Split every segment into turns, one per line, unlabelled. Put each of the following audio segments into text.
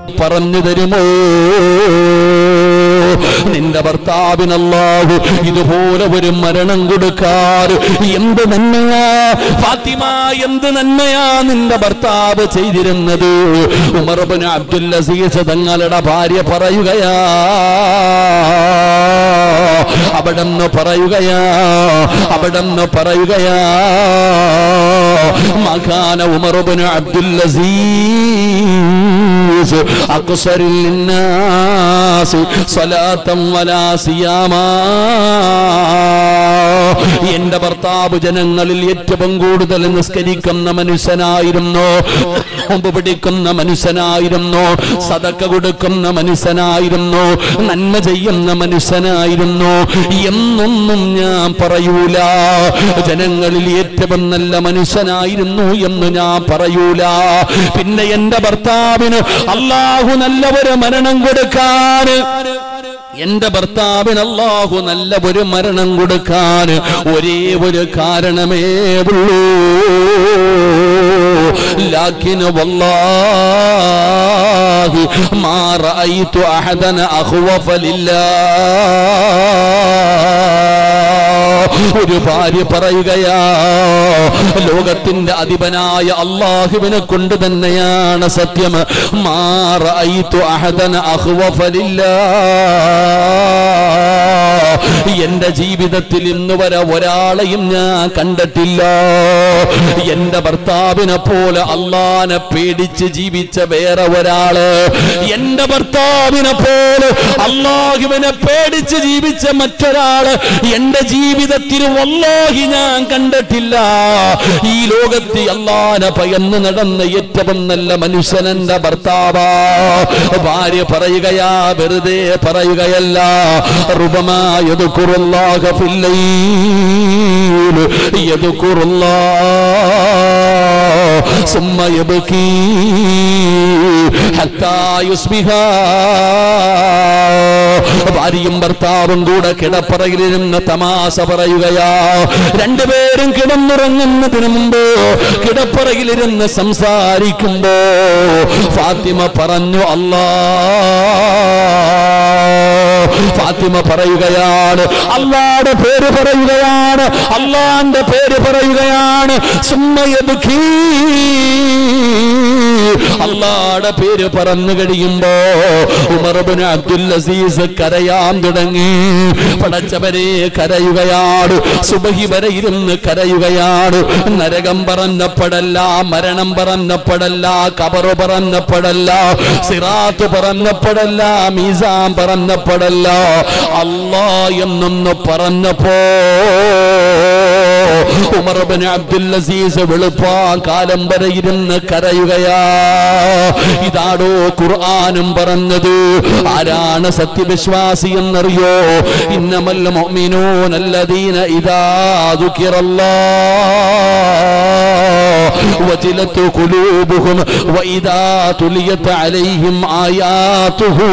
പറഞ്ഞു തരുമോ നിന്റെ ഭർത്താവിനല്ലാഹു ഇതുപോലെ ഒരു മരണം കൊടുക്കാറ് എന്ത് നന്മയാ ഫാത്തിമ എന്ത് നന്മയാ നിന്റെ ഭർത്താവ് ചെയ്തിരുന്നത് ഉമർബിന് അബ്ദുൽ അസീസ് തങ്ങളുടെ ഭാര്യ പറയുകയാ അവിടെന്ന് പറയുകയാ അവിടെന്ന് പറയുകയാ മകാന ഉമർബിന് അബ്ദുൽ അസീസ് അക്സറിൽ നിന്നാസ് സ്വലാത്തം വലാ സിയാമാ എന്റെ ഭർത്താവ് ജനങ്ങളിൽ ഏറ്റവും കൂടുതൽ നിസ്കരിക്കുന്ന മനുഷ്യനായിരുന്നു നോമ്പ് പിടിക്കുന്ന മനുഷ്യനായിരുന്നു സതക്ക കൊടുക്കുന്ന മനുഷ്യനായിരുന്നു നന്മ ചെയ്യുന്ന മനുഷ്യനായിരുന്നു എന്നൊന്നും ഞാൻ പറയൂല ജനങ്ങളിൽ ഏറ്റവും നല്ല മനുഷ്യനായിരുന്നു എന്ന് ഞാൻ പറയൂല പിന്നെ എന്റെ ഭർത്താവിന് അള്ളാഹു നല്ല ഒരു മരണം കൊടുക്കാൻ എന്റെ ഭർത്താവിന് അള്ളാഹു നല്ല ഒരു മരണം കൊടുക്കാൻ ഒരേ ഒരു കാരണമേ ഉള്ളൂ ലാക്കിന് വല്ലാഹി മാ റഅയ്തു അഹദന അഖ്വഫ ലില്ലാഹ് ഒരു ഭാര്യ പറയുകയാ ലോകത്തിന്റെ അധിപനായ അള്ളാഹുവിനെ കൊണ്ട് തന്നെയാണ് സത്യം മാ റഅയ്തു അഹദന അഖ്വഫ ലില്ലാഹ് എന്റെ ജീവിതത്തിൽ ഇന്ന് വരെ ഒരാളെയും ഞാൻ കണ്ടിട്ടില്ല എന്റെ ഭർത്താവിനെ പോലെ അള്ളാനെ പേടിച്ച് ജീവിച്ച വേറെ ഒരാള് എന്റെ ഭർത്താവിനെ പോലെ അള്ളാഹുവിനെ പേടിച്ച് ജീവിച്ച മറ്റൊരാള് എന്റെ ജീവിതത്തിൽ വല്ലാഹി ഞാൻ കണ്ടിട്ടില്ല ഈ ലോകത്ത് അള്ളാനെ ഭയന്ന് നടന്ന ഏറ്റവും നല്ല മനുഷ്യൻ എന്റെ ഭർത്താവാ ഭാര്യ പറയുകയാ വെറുതെ പറയുകയല്ല ربما يذكر الله في الليل يذكر الله ثم يبكي حتى يصبح ഭാര്യയും ഭർത്താവും കൂടെ കിടപ്പറയിലിരുന്ന് തമാശ പറയുകയാ രണ്ടുപേരും കിടന്നുറങ്ങുന്നതിന് മുമ്പ് കിടപ്പറയിലിരുന്ന് സംസാരിക്കുമ്പോ ഫാത്തിമ പറഞ്ഞു അല്ലാ ഫാത്തിമ പറയുകയാണ് അള്ളാന്റെ പേര് പറയുകയാണ് അള്ളാന്റെ പേര് പറയുകയാണ് സുമ്മയബുഖീ അള്ളാടെ പേര് പറഞ്ഞു കഴിയുമ്പോ ഉമർബിന് അബ്ദുൽ അസീസ് കരയാൻ തുടങ്ങി പടച്ചവരെ കരയുകയാണ് സുബഹി വരെ ഇരുന്ന് കരയുകയാണ് നരകം പറഞ്ഞപ്പെടല്ല മരണം പറഞ്ഞപ്പെടല്ല കബറ് പറഞ്ഞപ്പെടല്ല സിറാത്ത് പറഞ്ഞപ്പെടല്ല മീസാൻ പറഞ്ഞപ്പെടല്ല അല്ലാ എന്നൊന്ന് പറഞ്ഞപ്പോ ഉമർബിന് അബ്ദുൽ അസീസ് വെളുപ്പാൻ കാലം വരെ ഇരുന്ന് കരയുകയാ ഇതാടോ ഖുർആാനും പറഞ്ഞത് ആരാണ് സത്യവിശ്വാസി എന്നറിയോ ഇന്നമല്ല മുഅ്മിനൂന അല്ലദീന ഇദാ ദുകിറല്ലാഹ് വജിലത്ത് ഖുലൂബുഹും വഇദാ തുലിയത് അലൈഹിം ആയാതുഹു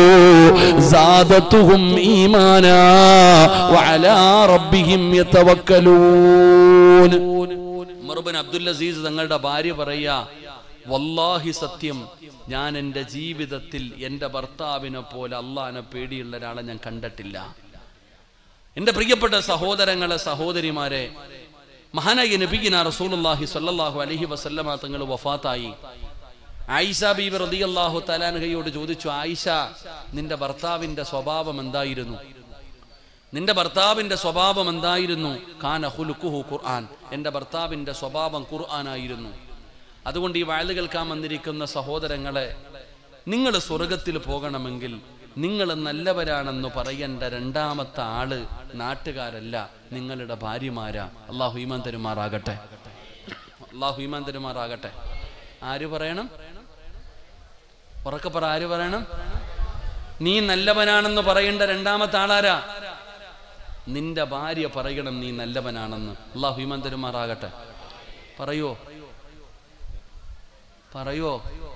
زادتهم إيمانا وعلى ربهم يتوكلون മറുബൻ അബ്ദുൽ അസീസ് തങ്ങളുടെ ഭാര്യ പറയാ വല്ലാഹി സത്യം ഞാൻ എൻ്റെ ജീവിതത്തിൽ എൻ്റെ ഭർത്താവിനെ പോലെ അള്ളാഹിനെ പേടിയുള്ള ഒരാളെ ഞാൻ കണ്ടിട്ടില്ല എൻ്റെ പ്രിയപ്പെട്ട സഹോദരങ്ങളെ സഹോദരിമാരെ മഹാനായ നബിഗിന റസൂലുള്ളാഹി സ്വല്ലല്ലാഹു അലൈഹി വസല്ലമ തങ്ങൾ വഫാത്തായി ആയിഷ ബീബി റളിയല്ലാഹു തലാൻഹയോട് ചോദിച്ചു ആയിഷ നിന്റെ ഭർത്താവിന്റെ സ്വഭാവം എന്തായിരുന്നു നിന്റെ ഭർത്താവിന്റെ സ്വഭാവം എന്തായിരുന്നു കാന ഹുലുക്കുഹു ഖുർആൻ എൻ്റെ ഭർത്താവിന്റെ സ്വഭാവം ഖുർആനായിരുന്നു അതുകൊണ്ട് ഈ വയല് കേൾക്കാൻ വന്നിരിക്കുന്ന സഹോദരങ്ങളെ നിങ്ങൾ സ്വർഗത്തിൽ പോകണമെങ്കിൽ നിങ്ങൾ നല്ലവരാണെന്ന് പറയേണ്ട രണ്ടാമത്തെ ആള് നാട്ടുകാരല്ല നിങ്ങളുടെ ഭാര്യമാരാ അള്ളാഹു ഈമാൻ തരുമാറാകട്ടെ അള്ളാഹു ഈമാൻ തരുമാറാകട്ടെ ആര് പറയണം ഉറക്കെ പറ ആര് പറയണം നീ നല്ലവനാണെന്ന് പറയേണ്ട രണ്ടാമത്തെ ആളാരാ നിന്റെ ഭാര്യ പറയണം നീ നല്ലവനാണെന്ന് അള്ളാഹു ഈമാൻ തരുമാറാകട്ടെ പറയോ പറയോ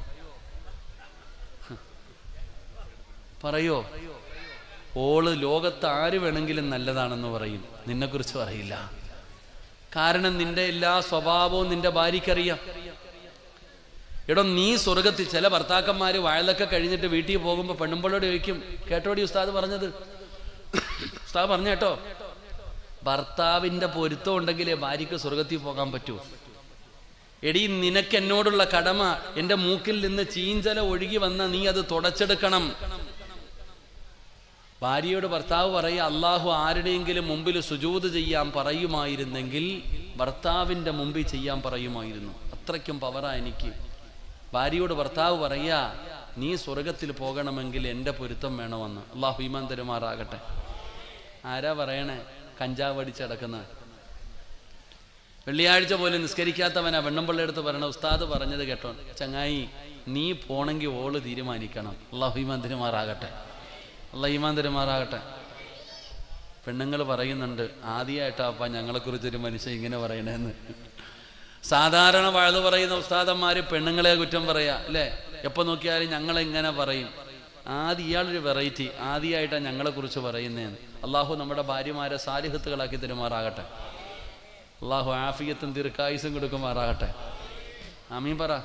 പറയോ ഓള് ലോകത്ത് ആര് വേണമെങ്കിലും നല്ലതാണെന്ന് പറയും നിന്നെക്കുറിച്ച് പറയില്ല കാരണം നിന്റെ എല്ലാ സ്വഭാവവും നിന്റെ ഭാര്യയ്ക്കറിയാം എടോ നീ സ്വർഗത്തിൽ ചില ഭർത്താക്കന്മാർ വയലൊക്കെ കഴിഞ്ഞിട്ട് വീട്ടിൽ പോകുമ്പോൾ പെണ്ണുമ്പോഴോട് ചോദിക്കും കേട്ടോടി ഉസ്താദ് പറഞ്ഞത് ഉസ്താദ് പറഞ്ഞ കേട്ടോ ഭർത്താവിന്റെ പൊരുത്തം ഉണ്ടെങ്കിലേ ഭാര്യയ്ക്ക് സ്വർഗത്തിൽ പോകാൻ പറ്റൂ എടി നിനക്ക് എന്നോടുള്ള കടമ എന്റെ മൂക്കിൽ നിന്ന് ചീഞ്ചല ഒഴുകി വന്ന നീ അത് തുടച്ചെടുക്കണം ഭാര്യയോട് ഭർത്താവ് പറയുക അള്ളാഹു ആരുടെയെങ്കിലും മുമ്പിൽ സുജൂത് ചെയ്യാൻ പറയുമായിരുന്നെങ്കിൽ ഭർത്താവിന്റെ മുമ്പിൽ ചെയ്യാൻ പറയുമായിരുന്നു അത്രയ്ക്കും പവറാ എനിക്ക് ഭാര്യയോട് ഭർത്താവ് പറയുക നീ സ്വർഗത്തിൽ പോകണമെങ്കിൽ എൻ്റെ പൊരുത്തം വേണമെന്ന് അള്ളാഹു ഈമാൻ തരുമാറാകട്ടെ ആരാ പറയണേ കഞ്ചാവ് അടിച്ചടക്കുന്ന വെള്ളിയാഴ്ച പോലും നിസ്കരിക്കാത്തവനാ വെണ്ണമ്പിള്ള എടുത്ത് പറയണ ഉസ്താദ് പറഞ്ഞത് കേട്ടോ ചങ്ങായി നീ പോണെങ്കിൽ ഓള് തീരുമാനിക്കണം അള്ളാഹു ഈമാൻ തരുമാറാകട്ടെ അള്ളാഹ് ഈമാൻ തരുമാറാകട്ടെ പെണ്ണുങ്ങൾ പറയുന്നുണ്ട് ആദ്യമായിട്ടാ അപ്പ ഞങ്ങളെക്കുറിച്ചൊരു മനുഷ്യൻ ഇങ്ങനെ പറയണേന്ന് സാധാരണ വഴുതു പറയുന്ന ഉസ്താദന്മാര് പെണ്ണുങ്ങളെ കുറ്റം പറയാ അല്ലേ എപ്പോ നോക്കിയാലും ഞങ്ങൾ ഇങ്ങനെ പറയും ആദ്യം ഇയാളൊരു വെറൈറ്റി ആദ്യമായിട്ടാണ് ഞങ്ങളെ കുറിച്ച് പറയുന്നതെന്ന് അള്ളാഹു നമ്മുടെ ഭാര്യമാരെ സാലിഹത്തുകളാക്കി തരുമാറാകട്ടെ അള്ളാഹു ആഫിയത്തും ദീർഘായുസും കൊടുക്കുമാറാകട്ടെ ആമീൻ പറ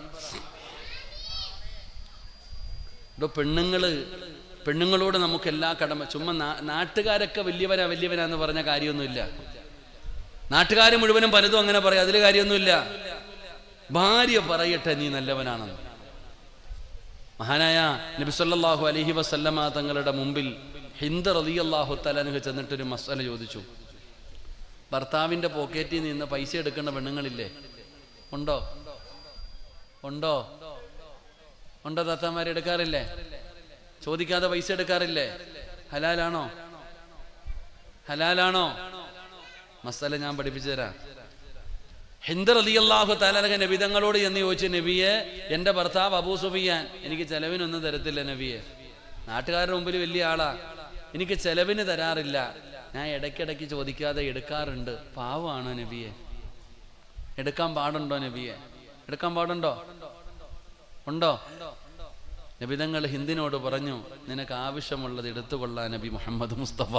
ഇവിടെ പെണ്ണുങ്ങള് പെണ്ണുങ്ങളോട് നമുക്ക് എല്ലാ കടമ ചുമ്മാ നാ- നാട്ടുകാരൊക്കെ വലിയവനാ വലിയവനാന്ന് പറഞ്ഞ കാര്യമൊന്നുമില്ല നാട്ടുകാർ മുഴുവനും പലതും അങ്ങനെ പറയാം അതിൽ കാര്യമൊന്നുമില്ല ഭാര്യ പറയട്ടെ നീ നല്ലവനാണെന്ന് മഹാനായ നബി സല്ലല്ലാഹു അലൈഹി വസല്ലമ തങ്ങളുടെ മുമ്പിൽ ഹിന്ദ് റളിയല്ലാഹു തലനുഹ ചെന്നിട്ടൊരു മസാല ചോദിച്ചു ഭർത്താവിന്റെ പോക്കറ്റിൽ നിന്ന് പൈസ എടുക്കുന്ന പെണ്ണുങ്ങളില്ലേ ഉണ്ടോ ഉണ്ടോ ഉണ്ടോ താത്താമാരെ എടുക്കാറില്ലേ ചോദിക്കാതെ പൈസ എടുക്കാറില്ലേ ഹലാലാണോ ഹലാലാണോ മസാല ഞാൻ പഠിപ്പിച്ചു തരാം ഹിന്ദർ അലി അള്ളാഹു താലക നബിതങ്ങളോട് എന്ന് ചോദിച്ചു നബിയെ എൻ്റെ ഭർത്താവ് അബൂ സുഫിയാൻ എനിക്ക് ചെലവിനൊന്നും തരത്തില്ല നബിയെ നാട്ടുകാരുടെ മുമ്പിൽ വലിയ ആളാ എനിക്ക് ചെലവിന് തരാറില്ല ഞാൻ ഇടയ്ക്കിടയ്ക്ക് ചോദിക്കാതെ എടുക്കാറുണ്ട് പാവമാണോ നബിയെ എടുക്കാൻ പാടുണ്ടോ നബിയെ എടുക്കാൻ പാടുണ്ടോ ഉണ്ടോ നബിതങ്ങൾ ഹിന്ദിനോട് പറഞ്ഞു നിനക്ക് ആവശ്യമുള്ളത് എടുത്തുകൊള്ളാൻ നബി മുഹമ്മദ് മുസ്തഫ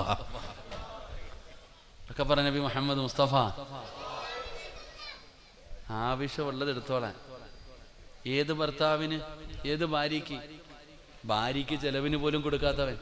ഒക്കെ പറ നബി മുഹമ്മദ് മുസ്തഫ ആവശ്യമുള്ളത് എടുത്തോളാൻ ഏത് ഭർത്താവിന് ഏത് ഭാര്യയ്ക്ക് ഭാര്യയ്ക്ക് ചെലവിന് പോലും കൊടുക്കാത്തവൻ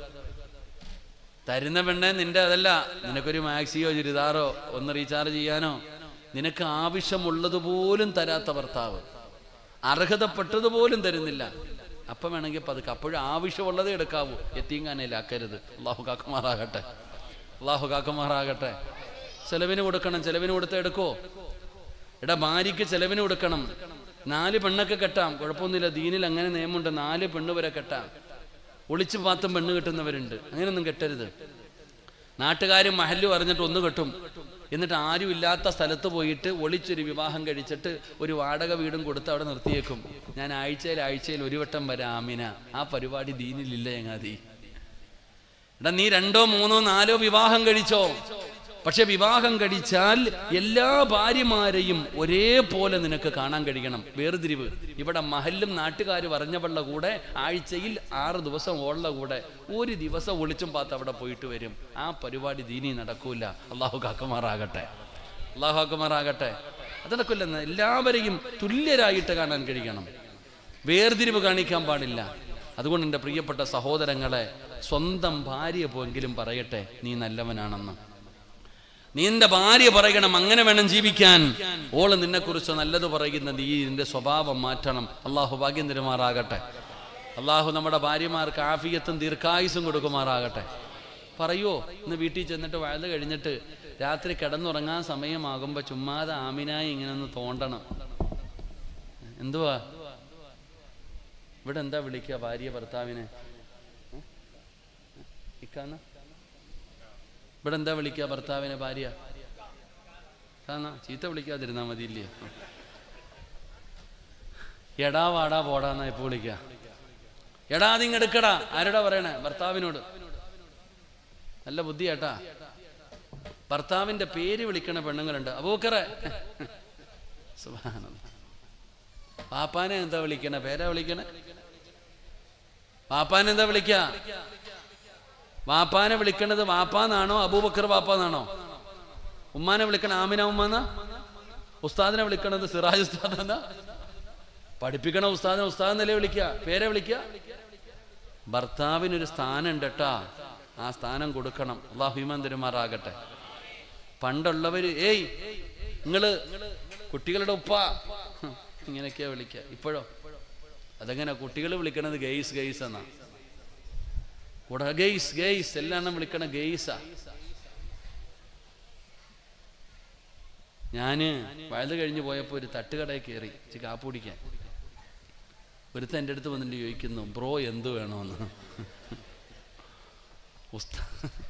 തരുന്ന പെണ്ണെ നിന്റെ അതല്ല നിനക്കൊരു മാക്സിയോ ചുരിദാറോ ഒന്ന് റീചാർജ് ചെയ്യാനോ നിനക്ക് ആവശ്യമുള്ളത് പോലും തരാത്ത ഭർത്താവ് അർഹതപ്പെട്ടതുപോലും തരുന്നില്ല അപ്പം വേണമെങ്കിൽ പതുക്കെ അപ്പോഴും ആവശ്യമുള്ളതേ എടുക്കാവൂ എത്തിങ്ങാനയിലാക്കരുത് അള്ളാഹു കാക്കുമാറാകട്ടെ അള്ളാഹു കാക്കുമാറാകട്ടെ ചെലവിന് കൊടുക്കണം ചെലവിന് കൊടുത്ത് എടുക്കോ എടാ ഭാര്യയ്ക്ക് ചെലവിന് കൊടുക്കണം നാല് പെണ്ണൊക്കെ കെട്ടാം കുഴപ്പമൊന്നുമില്ല ദീനിൽ അങ്ങനെ നിയമമുണ്ട് നാല് പെണ്ണ് വരെ കെട്ടാം ഒളിച്ചു പാത്തും പെണ്ണ് കെട്ടുന്നവരുണ്ട് അങ്ങനെയൊന്നും കെട്ടരുത് നാട്ടുകാരും മഹല്ലും അറിഞ്ഞിട്ട് ഒന്ന് കെട്ടും എന്നിട്ട് ആരും ഇല്ലാത്ത സ്ഥലത്ത് പോയിട്ട് ഒളിച്ചൊരു വിവാഹം കഴിച്ചിട്ട് ഒരു വാടക വീടും കൊടുത്ത് അവിടെ നിർത്തിയേക്കും ഞാൻ ആഴ്ചയിൽ ആഴ്ചയിൽ ഒരു വട്ടം വരാം ആമിന ആ പരിപാടി ദീനിലില്ല ചങ്ങാതി എടാ നീ രണ്ടോ മൂന്നോ നാലോ വിവാഹം കഴിച്ചോ പക്ഷെ വിവാഹം കഴിച്ചാൽ എല്ലാ ഭാര്യമാരെയും ഒരേപോലെ നിനക്ക് കാണാൻ കഴിയണം വേർതിരിവ് ഇവിടെ മഹല്ലും നാട്ടുകാർ പറഞ്ഞവളുടെ കൂടെ ആഴ്ചയിൽ ആറ് ദിവസം ഓളുടെ കൂടെ ഒരു ദിവസം ഒളിച്ചും പാത്ത് അവിടെ പോയിട്ട് വരും ആ പരിപാടി ദീനി നടക്കൂല അള്ളാഹു കാക്കുമാറാകട്ടെ അള്ളാഹു കാക്കുമാറാകട്ടെ അത് നടക്കില്ലെന്ന് എല്ലാവരെയും തുല്യരായിട്ട് കാണാൻ കഴിയണം വേർതിരിവ് കാണിക്കാൻ പാടില്ല അതുകൊണ്ട് എൻ്റെ പ്രിയപ്പെട്ട സഹോദരങ്ങളെ സ്വന്തം ഭാര്യ പോയെങ്കിലും പറയട്ടെ നീ നല്ലവനാണെന്ന് നീ നിന്റെ ഭാര്യ പറയണം അങ്ങനെ വേണം ജീവിക്കാൻ ഓള് നിന്നെ കുറിച്ച് നല്ലത് പറയുന്ന നീ നിന്റെ സ്വഭാവം മാറ്റണം അള്ളാഹു ഭാഗ്യം തരുമാറാകട്ടെ അള്ളാഹു നമ്മുടെ ഭാര്യമാർക്ക് ആഫിയത്തും ദീർഘായുസും കൊടുക്കുമാറാകട്ടെ പറയുവോ ഇന്ന് വീട്ടിൽ ചെന്നിട്ട് വയത് കഴിഞ്ഞിട്ട് രാത്രി കിടന്നുറങ്ങാൻ സമയമാകുമ്പോൾ ചുമ്മാതെ ആമിനായി ഇങ്ങനെ ഒന്ന് തോണ്ടണം എന്തുവാ ഇവിടെ എന്താ വിളിക്കുക ഭാര്യ ഭർത്താവിനെ ഏ? ഇക്കാന്ന ഇവിടെ എന്താ വിളിക്കുക ഭർത്താവിനെ ഭാര്യ കാരണം ചീത്ത വിളിക്കാതിരുന്നാ മതിയില്ലേ എടാ വാടാ പോടാന്നാ ഇപ്പൊ വിളിക്ക എടാ അതിങ്ങെടുക്കടാ ആരോടാ പറയണേ ഭർത്താവിനോട് നല്ല ബുദ്ധി ഏട്ടാ ഭർത്താവിന്റെ പേര് വിളിക്കണ പെണ്ണുങ്ങളുണ്ട് അബൂക്കറെ സുബ്ഹാനല്ലാഹ്. പാപ്പാനെ എന്താ വിളിക്കണ പേരാ വിളിക്കണേ പാപ്പാനെ എന്താ വിളിക്ക വാപ്പാനെ വിളിക്കണത് വാപ്പാന്നാണോ അബൂബക്കർ വാപ്പാന്നാണോ ഉമ്മാനെ വിളിക്കണ ആമിന ഉമ്മാന്ന ഉസ്താദിനെ വിളിക്കണത് സിറാജ് ഉസ്താദ് പഠിപ്പിക്കണ ഉസ്താദിനെ ഉസ്താദ് നില വിളിക്കുക പേരെ വിളിക്കുക ഭർത്താവിനൊരു സ്ഥാനം ഉണ്ട് കേട്ടാ ആ സ്ഥാനം കൊടുക്കണം അള്ളാഹുമാൻ തരുമാറാകട്ടെ പണ്ടുള്ളവര് ഏയ് നിങ്ങള് കുട്ടികളുടെ ഉപ്പ ഹ്, ഇങ്ങനെയൊക്കെയാ വിളിക്കുക ഇപ്പോഴോ അതെങ്ങനെ കുട്ടികൾ വിളിക്കണത് ഗെയ്സ് ഗെയ്സ് എന്നാ കൂടെ ഗെയ്സ് ഗെയ്സ് എല്ലാം വിളിക്കണ ഗെയ്സാ ഞാന് വയത് കഴിഞ്ഞ് പോയപ്പോൾ ഒരു തട്ടുകടയിൽ കയറി ഇച്ചിരി കാപ്പ് കുടിക്കാൻ ഒരുത്ത എൻ്റെ അടുത്ത് വന്നിട്ട് ചോദിക്കുന്നു ബ്രോ എന്ത് വേണമെന്ന് ഉസ്താ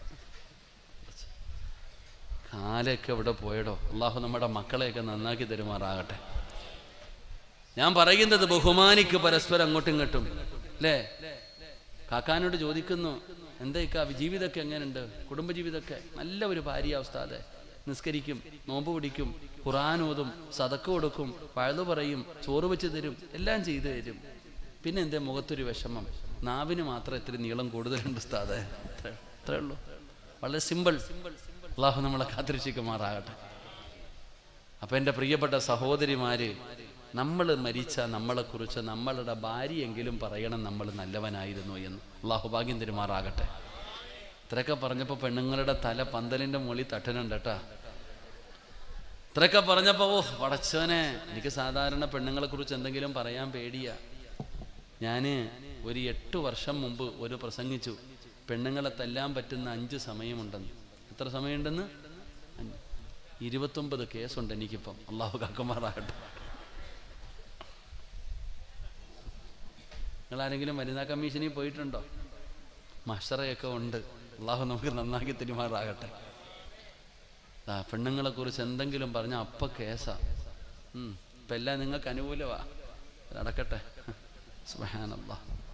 കാലൊക്കെ ഇവിടെ പോയടോ അള്ളാഹു നമ്മുടെ മക്കളെയൊക്കെ നന്നാക്കി തരുമാറാകട്ടെ ഞാൻ പറയുന്നത് ബഹുമാനിക്ക് പരസ്പരം അങ്ങോട്ടും ഇങ്ങോട്ടും അല്ലേ കാക്കാനോട് ചോദിക്കുന്നു എന്താ ഇക്കാ ജീവിതമൊക്കെ എങ്ങനെയുണ്ട് കുടുംബജീവിതമൊക്കെ നല്ല ഒരു ഭാര്യ ഉസ്താദെ നിസ്കരിക്കും നോമ്പ് പിടിക്കും ഖുറാൻ ഓതും സതക്ക് കൊടുക്കും പഴുതു പറയും ചോറ് വെച്ച് തരും എല്ലാം ചെയ്തു തരും പിന്നെ എന്തേ മുഖത്തൊരു വിഷമം നാവിന് മാത്രം ഇത്തിരി നീളം കൂടുതലുണ്ട് ഉസ്താദെ അത്രേ അത്രേ ഉള്ളൂ വളരെ സിമ്പിൾ അള്ളാഹു നമ്മളെ കാത്തിരക്ഷിക്കുമാറാകട്ടെ അപ്പൊ എൻ്റെ പ്രിയപ്പെട്ട സഹോദരിമാര് നമ്മൾ മരിച്ച നമ്മളെക്കുറിച്ച് നമ്മളുടെ ഭാര്യയെങ്കിലും പറയണം നമ്മൾ നല്ലവനായിരുന്നു എന്ന് അള്ളാഹു ഭാഗ്യം തരുമാറാകട്ടെ ഇത്രയൊക്കെ പറഞ്ഞപ്പോൾ പെണ്ണുങ്ങളുടെ തല പന്തലിൻ്റെ മുകളിൽ തട്ടനുണ്ട് കേട്ടാ ഇത്രയൊക്കെ പറഞ്ഞപ്പോൾ ഓ പടച്ചോനെ എനിക്ക് സാധാരണ പെണ്ണുങ്ങളെ കുറിച്ച് എന്തെങ്കിലും പറയാൻ പേടിയാ ഞാൻ ഒരു എട്ട് വർഷം മുമ്പ് ഒരു പ്രസംഗിച്ചു പെണ്ണുങ്ങളെ തല്ലാൻ പറ്റുന്ന അഞ്ച് സമയമുണ്ടെന്ന് എത്ര സമയമുണ്ടെന്ന് അഞ്ച്. ഇരുപത്തൊമ്പത് കേസുണ്ട് എനിക്കിപ്പം അള്ളാഹു കാക്കുമാറാകട്ടെ നിങ്ങൾ ആരെങ്കിലും വനിതാ കമ്മീഷനിൽ പോയിട്ടുണ്ടോ മഷറയൊക്കെ ഉണ്ട് അള്ളാഹു നമുക്ക് നന്നാക്കി തിരുമാറാകട്ടെ ആ പെണ്ണുങ്ങളെ കുറിച്ച് എന്തെങ്കിലും പറഞ്ഞ അപ്പ കേസാ ഉം. ഇപ്പൊ എല്ലാം നിങ്ങൾക്ക് അനുകൂലമാ നടക്കട്ടെ സുബഹാനല്ലാ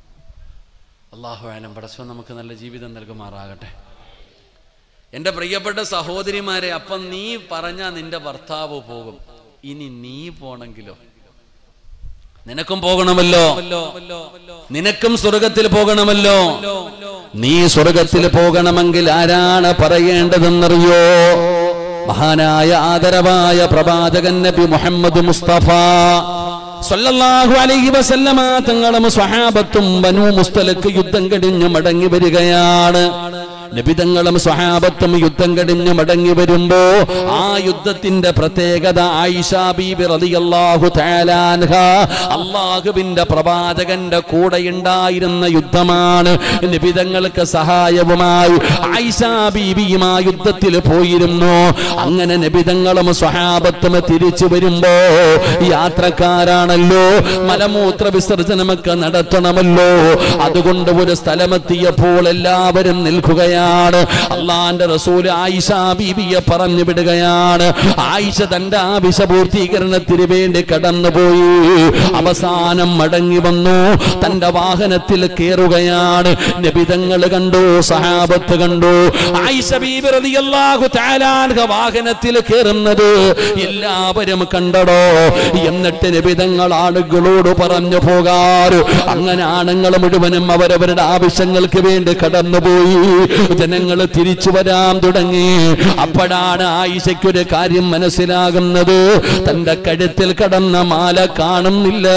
അള്ളാഹു ആലം പടച്ചോ നമുക്ക് നല്ല ജീവിതം നൽകുമാറാകട്ടെ എൻ്റെ പ്രിയപ്പെട്ട സഹോദരിമാരെ അപ്പം നീ പറഞ്ഞ നിന്റെ ഭർത്താവ് പോകും ഇനി നീ പോണെങ്കിലോ നിനക്കും പോകണമല്ലോ നിനക്കും സ്വർഗത്തിൽ പോകണമല്ലോ നീ സ്വർഗത്തിൽ പോകണമെങ്കിൽ ആരാണ് പറയേണ്ടതെന്നറിയോ മഹാനായ ആദരവായ പ്രവാചകൻ നബി മുഹമ്മദ് മുസ്തഫ സല്ലല്ലാഹു അലൈഹി വസല്ലമ തങ്ങളും സ്വഹാബത്തും ബനു മുസ്തലക്ക് യുദ്ധം കഴിഞ്ഞ് മടങ്ങി വരികയാണ് നബിതങ്ങളും സ്വഹാബത്തും യുദ്ധം കഴിഞ്ഞ് മടങ്ങി വരുമ്പോ ആ യുദ്ധത്തിന്റെ പ്രത്യേകത ആയിഷ ബീബി റളിയല്ലാഹു തആല അൻഹ അള്ളാഹുവിന്റെ പ്രവാചകന്റെ കൂടെ ഉണ്ടായിരുന്ന യുദ്ധമാണ് നബിതങ്ങൾക്ക് സഹായവുമായി ആയിഷ ബീബിയും ആ യുദ്ധത്തിൽ പോയിരുന്നു അങ്ങനെ നബിതങ്ങളും സ്വഹാബത്തും തിരിച്ചു വരുമ്പോ യാത്രക്കാരാണല്ലോ മലമൂത്ര വിസർജനമൊക്കെ നടത്തണമല്ലോ അതുകൊണ്ട് ഒരു സ്ഥലമെത്തിയപ്പോൾ എല്ലാവരും നിൽക്കുകയാണ് അള്ളാന്റെ റസൂൽ ആയിഷ ബീബിയെ പറഞ്ഞു വിടുകയാണ് ആയിഷ തന്റെ ആവശ്യ പൂർത്തീകരണത്തിന് വേണ്ടി കടന്നുപോയി അവസാനം മടങ്ങി വന്നു തന്റെ വാഹനത്തിൽ കയറുകയാണ് നബിതങ്ങൾ കണ്ടു സഹാബത്ത് കണ്ടു ആയിഷ ബീബി റളിയല്ലാഹു തആല അൻഹ വാഹനത്തിൽ കയറുന്നത് എല്ലാവരും കണ്ടടോ എന്നിട്ട് നിബിതങ്ങൾ ആളുകളോട് പറഞ്ഞു പോകാറ് അങ്ങനെ ആണുങ്ങൾ മുഴുവനും അവരവരുടെ ആവശ്യങ്ങൾക്ക് വേണ്ടി കടന്നുപോയി ജനങ്ങൾ തിരിച്ചു വരാൻ തുടങ്ങി അപ്പോഴാണ് ആയിഷയ്ക്കൊരു കാര്യം മനസ്സിലാകുന്നത് തന്റെ കഴുത്തിൽ കടന്ന മാല കാണുന്നില്ല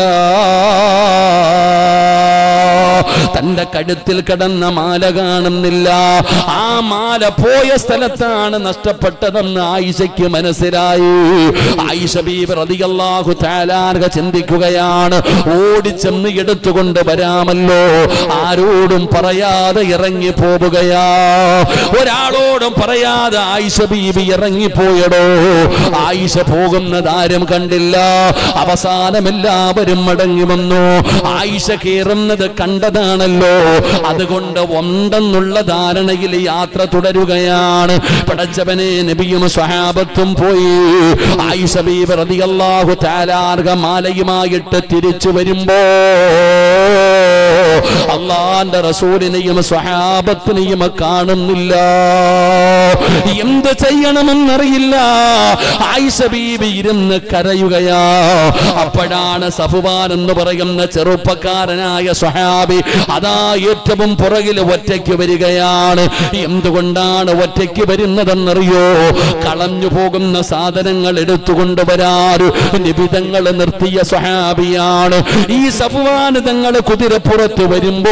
തന്റെ കഴുത്തിൽ കിടന്ന മാല കാണുന്നില്ല ആ മാല പോയ സ്ഥലത്താണ് നഷ്ടപ്പെട്ടതെന്ന് ആയിഷയ്ക്ക് മനസ്സിലായി ആയിഷ ബീബി റളിയല്ലാഹു തആലാർഹ ചിന്തിക്കുകയാണ് ഓടിച്ചെന്ന് എടുത്തുകൊണ്ട് വരാമല്ലോ ആരോടും പറയാതെ ഇറങ്ങി പോവുകയാ ഒരാളോടും പറയാതെ ആയിഷ ബീബി ഇറങ്ങിപ്പോയടോ ആയിഷ പോകുന്നത് ആരും കണ്ടില്ല അവസാനം എല്ലാവരും മടങ്ങി വന്നു ആയിഷ കയറുന്നത് കണ്ടതാണല്ലോ അതുകൊണ്ട് ഉണ്ടെന്നുള്ള ധാരണയിൽ യാത്ര തുടരുകയാണ് പടച്ചവനെ നബിയും സ്വഹാബത്തും പോയി ആയിഷ ബീബി റളിയല്ലാഹു തആല അൻഹ മാലയുമായിട്ട് തിരിച്ചു വരുമ്പോ അള്ളാന്റെ റസൂലിനെയും സ്വഹാബത്തിനെയും കാണുന്നില്ല എന്ത് ചെയ്യണമെന്നറിയില്ല ആയിഷ ബീബി ഇരുന്ന് കരയുകയാ അപ്പോഴാണ് സഫുവാൻ എന്ന് പറയുന്ന ചെറുപ്പക്കാരനായ സ്വഹാബി അതാ ഏറ്റവും പുറകിൽ ഒറ്റയ്ക്ക് വരികയാണ് എന്തുകൊണ്ടാണ് ഒറ്റയ്ക്ക് വരുന്നതെന്നറിയോ കളഞ്ഞു പോകുന്ന സാധനങ്ങൾ എടുത്തുകൊണ്ടുവരാറ് നിബിതങ്ങൾ നിർത്തിയ സ്വഹാബിയാണ് ഈ സഫുവാന് തങ്ങൾ കുതിരപ്പുറത്ത് വരുമ്പോ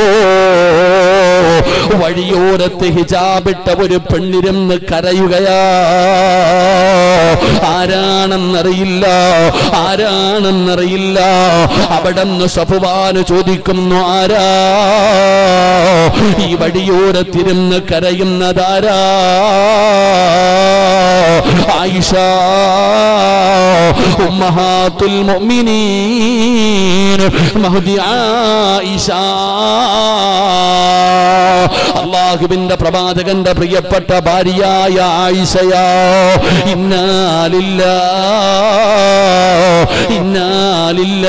വഴിയോരത്ത് ഹിജാബിട്ട ഒരു പെണ്ണിരുന്ന് കരയുകയാ ആരാണെന്നറിയില്ല ആരാണെന്നറിയില്ല അവിടെ നിന്ന് സഫുവാന് ചോദിക്കുന്നു ആരാ ഈ വഴിയോരത്തിരുന്ന് കരയുന്നതാരാ ആയിഷ ഉമ്മഹാത്തുൽ മുഅ്മിനീൻ മഹദി ആയിഷ അള്ളാഹുവിന്റെ പ്രവാചകന്റെ പ്രിയപ്പെട്ട ഭാര്യയായ ആയിഷയാ ഇന്നാലില്ല ഇന്നാലില്ല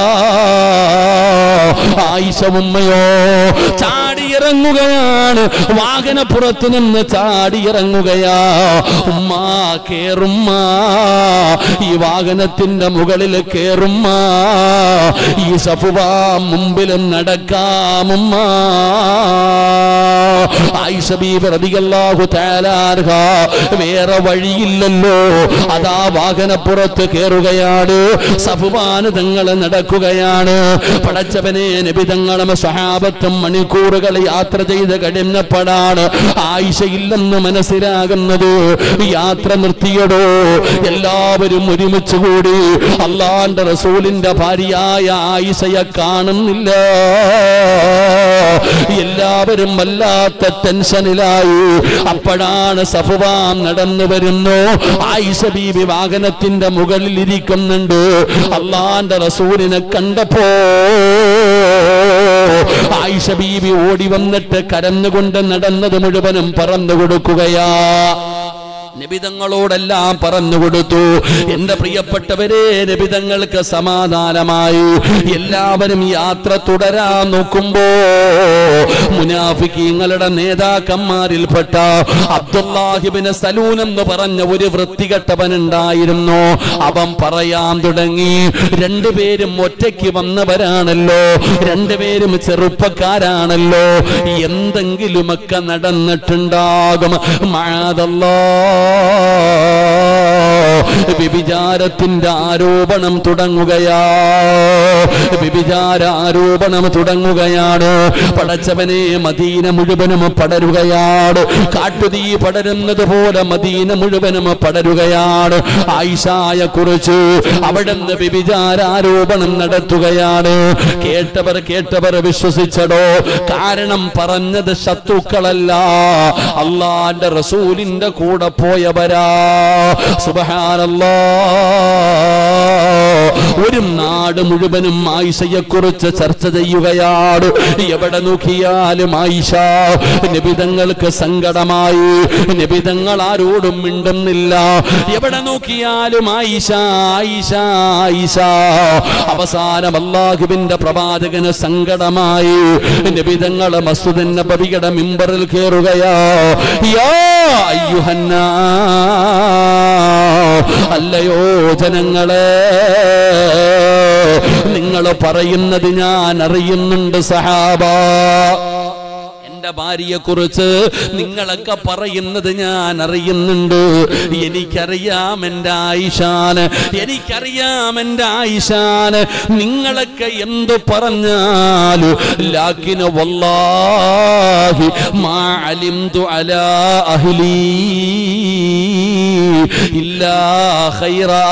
ആയിഷ ഉമ്മയോ ചാടിയിറങ്ങുകയാണ് വാഹനപ്പുറത്ത് നിന്ന് ചാടിയിറങ്ങുകയാ ഉമ്മ കേറുമ്മ ഈ വാഹനത്തിന്റെ മുകളിൽ കേറുമ്മ ഈ സഫുവാ മുമ്പിലും നടക്കാമുമ്മ ആയിഷ ബീബി റളിയല്ലാഹു തആല അൻഹ വേറെ വഴിയില്ലല്ലോ അതാ വാഹനപ്പുറത്ത് കേറുകയാണ് സഫുവാന് തങ്ങൾ നടക്കുകയാണ് പടച്ചവനെ നബിതങ്ങളും സഹാബത്തും മണിക്കൂറുകൾ യാത്ര ചെയ്ത് കഴിഞ്ഞപ്പോഴാണ് ആയിഷയില്ലെന്ന് മനസ്സിലാകുന്നത് യാത്ര നിർത്തിയടോ എല്ലാവരും ഒരുമിച്ച് കൂടി അള്ളാന്റെ റസൂലിന്റെ ഭാര്യയായ ആയിഷയെ കാണുന്നില്ല എല്ലാവരും വല്ലാത്ത ടെൻഷനിലായി അപ്പോഴാണ് സഫുവാൻ നടന്നു വരുന്നു ആയിഷ ബീബി വാഹനത്തിന്റെ മുകളിൽ ഇരിക്കുന്നുണ്ട് അള്ളാന്റെ റസൂലിനെ കണ്ടപ്പോ ആയിഷ ബീബി ഓടി വന്നിട്ട് കരന്നുകൊണ്ട് നടന്നത് മുഴുവനും പറന്നു കൊടുക്കുകയാ നിബിതങ്ങളോടെല്ലാം പറഞ്ഞു കൊടുത്തു എന്റെ പ്രിയപ്പെട്ടവരെ നിബിതങ്ങൾക്ക് സമാധാനമായി എല്ലാവരും യാത്ര തുടരാൻ നോക്കുമ്പോ മുനാഫിക്കീങ്ങളുടെ നേതാക്കന്മാരിൽപ്പെട്ട അബ്ദുല്ലാഹിബിന് സലൂൻ എന്ന് പറഞ്ഞ ഒരു വൃത്തികെട്ടവൻ ഉണ്ടായിരുന്നു അവൻ പറയാൻ തുടങ്ങി രണ്ടുപേരും ഒറ്റയ്ക്ക് വന്നവരാണല്ലോ രണ്ടുപേരും ചെറുപ്പക്കാരാണല്ലോ എന്തെങ്കിലുമൊക്കെ നടന്നിട്ടുണ്ടാകും മാതല്ലോ വിഭിചാരത്തിന്റെ ആരോപണം തുടങ്ങുകയാ വിഭിചാര ആരോപണം തുടങ്ങുകയാണ് പടച്ചവനെ മദീന മുഴുവനും പടരുകയാണ് കാട്ടുതീ പടരുന്നത് പോലെ മദീന മുഴുവനും പടരുകയാണ് ആയിഷായെ കുറിച്ച് അവിടെ നിന്ന് വിഭിചാരാരോപണം നടത്തുകയാണ് കേട്ടവർ കേട്ടവർ വിശ്വസിച്ചടോ കാരണം പറഞ്ഞത് ശത്രുക്കളല്ല അള്ളാന്റെ റസൂലിന്റെ കൂടെ പോയവരാ സുബഹാനല്ലാ ഒരു നാട് മുഴുവനും ആയിഷയെ കുറിച്ച് ചർച്ച ചെയ്യുകയാണ് എവിടെ നോക്കിയാലും ആയിഷ നിബിതങ്ങൾക്ക് സങ്കടമായി നിബിതങ്ങൾ ആരോടും മിണ്ടുന്നില്ല എവിടെ നോക്കിയാലും ആയിഷ ആയിഷ ആയിഷ അവസാനം അള്ളാഹുവിന്റെ പ്രവാചകന് സങ്കടമായി നിബിതങ്ങൾ മസ്തുദൻ നബിയുടെ മിമ്പറിൽ കയറുകയാ യാ അയ്യുഹന്നാ അല്ലയോ ജനങ്ങളെ നിങ്ങൾ പറയുന്നത് ഞാൻ അറിയുന്നുണ്ട് സഹാബ എന്റെ ഭാര്യയെ കുറിച്ച് നിങ്ങളൊക്കെ പറയുന്നത് ഞാൻ അറിയുന്നുണ്ട് എനിക്കറിയാം എന്റെ ആയിഷാന് എനിക്കറിയാം എന്റെ ആയിഷാന് നിങ്ങളൊക്കെ എന്ത് പറഞ്ഞാലും ലാക്കിന് വല്ലാഹി മാ അലിംതു അലാ അഹ്ലീ ഇല്ലാ ഖൈറാ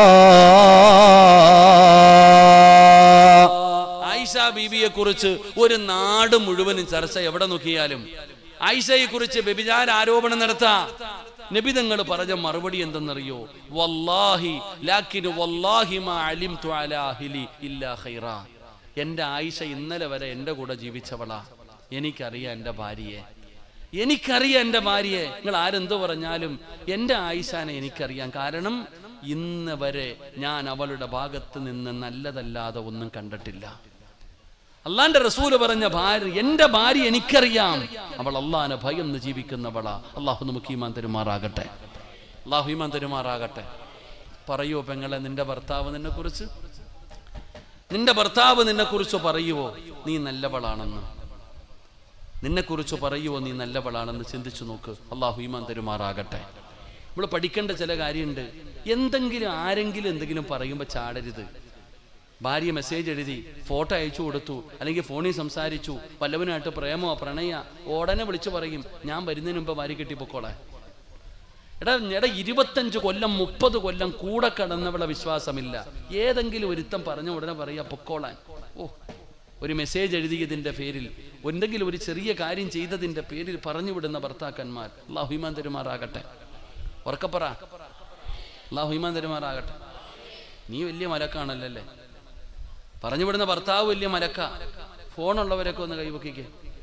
ആയിഷ ബീബിയെ കുറിച്ച് ഒരു നാട് മുഴുവനും ചർച്ച എവിടെ നോക്കിയാലും ആയിഷയെ കുറിച്ച് വ്യഭിചാര ആരോപണം നടത്താ നബിതങ്ങൾ പറഞ്ഞ മറുപടി എന്തെന്നറിയോ വല്ലാഹി ലാക്കിന് വല്ലാഹി മാ അലിംതു അലാ അഹ്ലി ഇല്ലാ ഖൈറാ എന്റെ ആയിഷ ഇന്നലെ വരെ എന്റെ കൂടെ ജീവിച്ചവളാ എനിക്കറിയാം എന്റെ ഭാര്യയെ എനിക്കറിയാം എന്റെ ഭാര്യയെ നിങ്ങൾ ആരെന്ത് പറഞ്ഞാലും എന്റെ ആയിഷാനെ എനിക്കറിയാം കാരണം ഇന്ന് വരെ ഞാൻ അവളുടെ ഭാഗത്ത് നിന്ന് നല്ലതല്ലാതെ ഒന്നും കണ്ടിട്ടില്ല അള്ളാന്റെ റസൂല് പറഞ്ഞ ഭാര്യ എന്റെ ഭാര്യ എനിക്കറിയാം അവൾ അള്ളാനെ ഭയന്ന് ജീവിക്കുന്നവളാ അള്ളാഹു നമുക്ക് ഈമാൻ തരുമാറാകട്ടെ അള്ളാഹു ഈമാൻ തരുമാറാകട്ടെ പറയോ പെങ്ങളെ നിന്റെ ഭർത്താവ് നിന്നെ കുറിച്ച് നിന്റെ ഭർത്താവ് നിന്നെ കുറിച്ച് പറയുവോ നീ നല്ലവളാണെന്ന് നിന്നെ കുറിച്ച് പറയുവോ നീ നല്ലവളാണെന്ന് ചിന്തിച്ചു നോക്ക് അള്ളാഹു ഈമാൻ തരുമാറാകട്ടെ നമ്മൾ പഠിക്കേണ്ട ചില കാര്യമുണ്ട് എന്തെങ്കിലും ആരെങ്കിലും എന്തെങ്കിലും പറയുമ്പോൾ ചാടരുത് ഭാര്യ മെസ്സേജ് എഴുതി ഫോട്ടോ അയച്ചു കൊടുത്തു അല്ലെങ്കിൽ ഫോണിൽ സംസാരിച്ചു വല്ലവനായിട്ട് പ്രേമോ പ്രണയ ഉടനെ വിളിച്ചു പറയും ഞാൻ വരുന്നതിന് മുമ്പ് ഭാര്യ കെട്ടി പൊക്കോളെ എടാ എടാ ഇരുപത്തഞ്ച് കൊല്ലം മുപ്പത് കൊല്ലം കൂടെ കടന്നവളെ വിശ്വാസമില്ല ഏതെങ്കിലും ഒരുത്തം പറഞ്ഞ ഉടനെ പറയാ പൊക്കോളാൻ ഓ ഒരു മെസ്സേജ് എഴുതിയതിന്റെ പേരിൽ എന്തെങ്കിലും ഒരു ചെറിയ കാര്യം ചെയ്തതിന്റെ പേരിൽ പറഞ്ഞു വിടുന്ന ഭർത്താക്കന്മാർ അള്ളാഹു ഈമാൻ തരുമാറാകട്ടെ ഉറക്കപ്പറ അള്ളാഹു ഈമാൻ തരുമാറാകട്ടെ നീ വലിയ മലക്കാണല്ലോ അല്ലേ പറഞ്ഞു വിടുന്ന ഭർത്താവ് വലിയ മലക്ക ഫോണുള്ളവരൊക്കെ ഒന്ന് കൈപൊക്കിക്കേ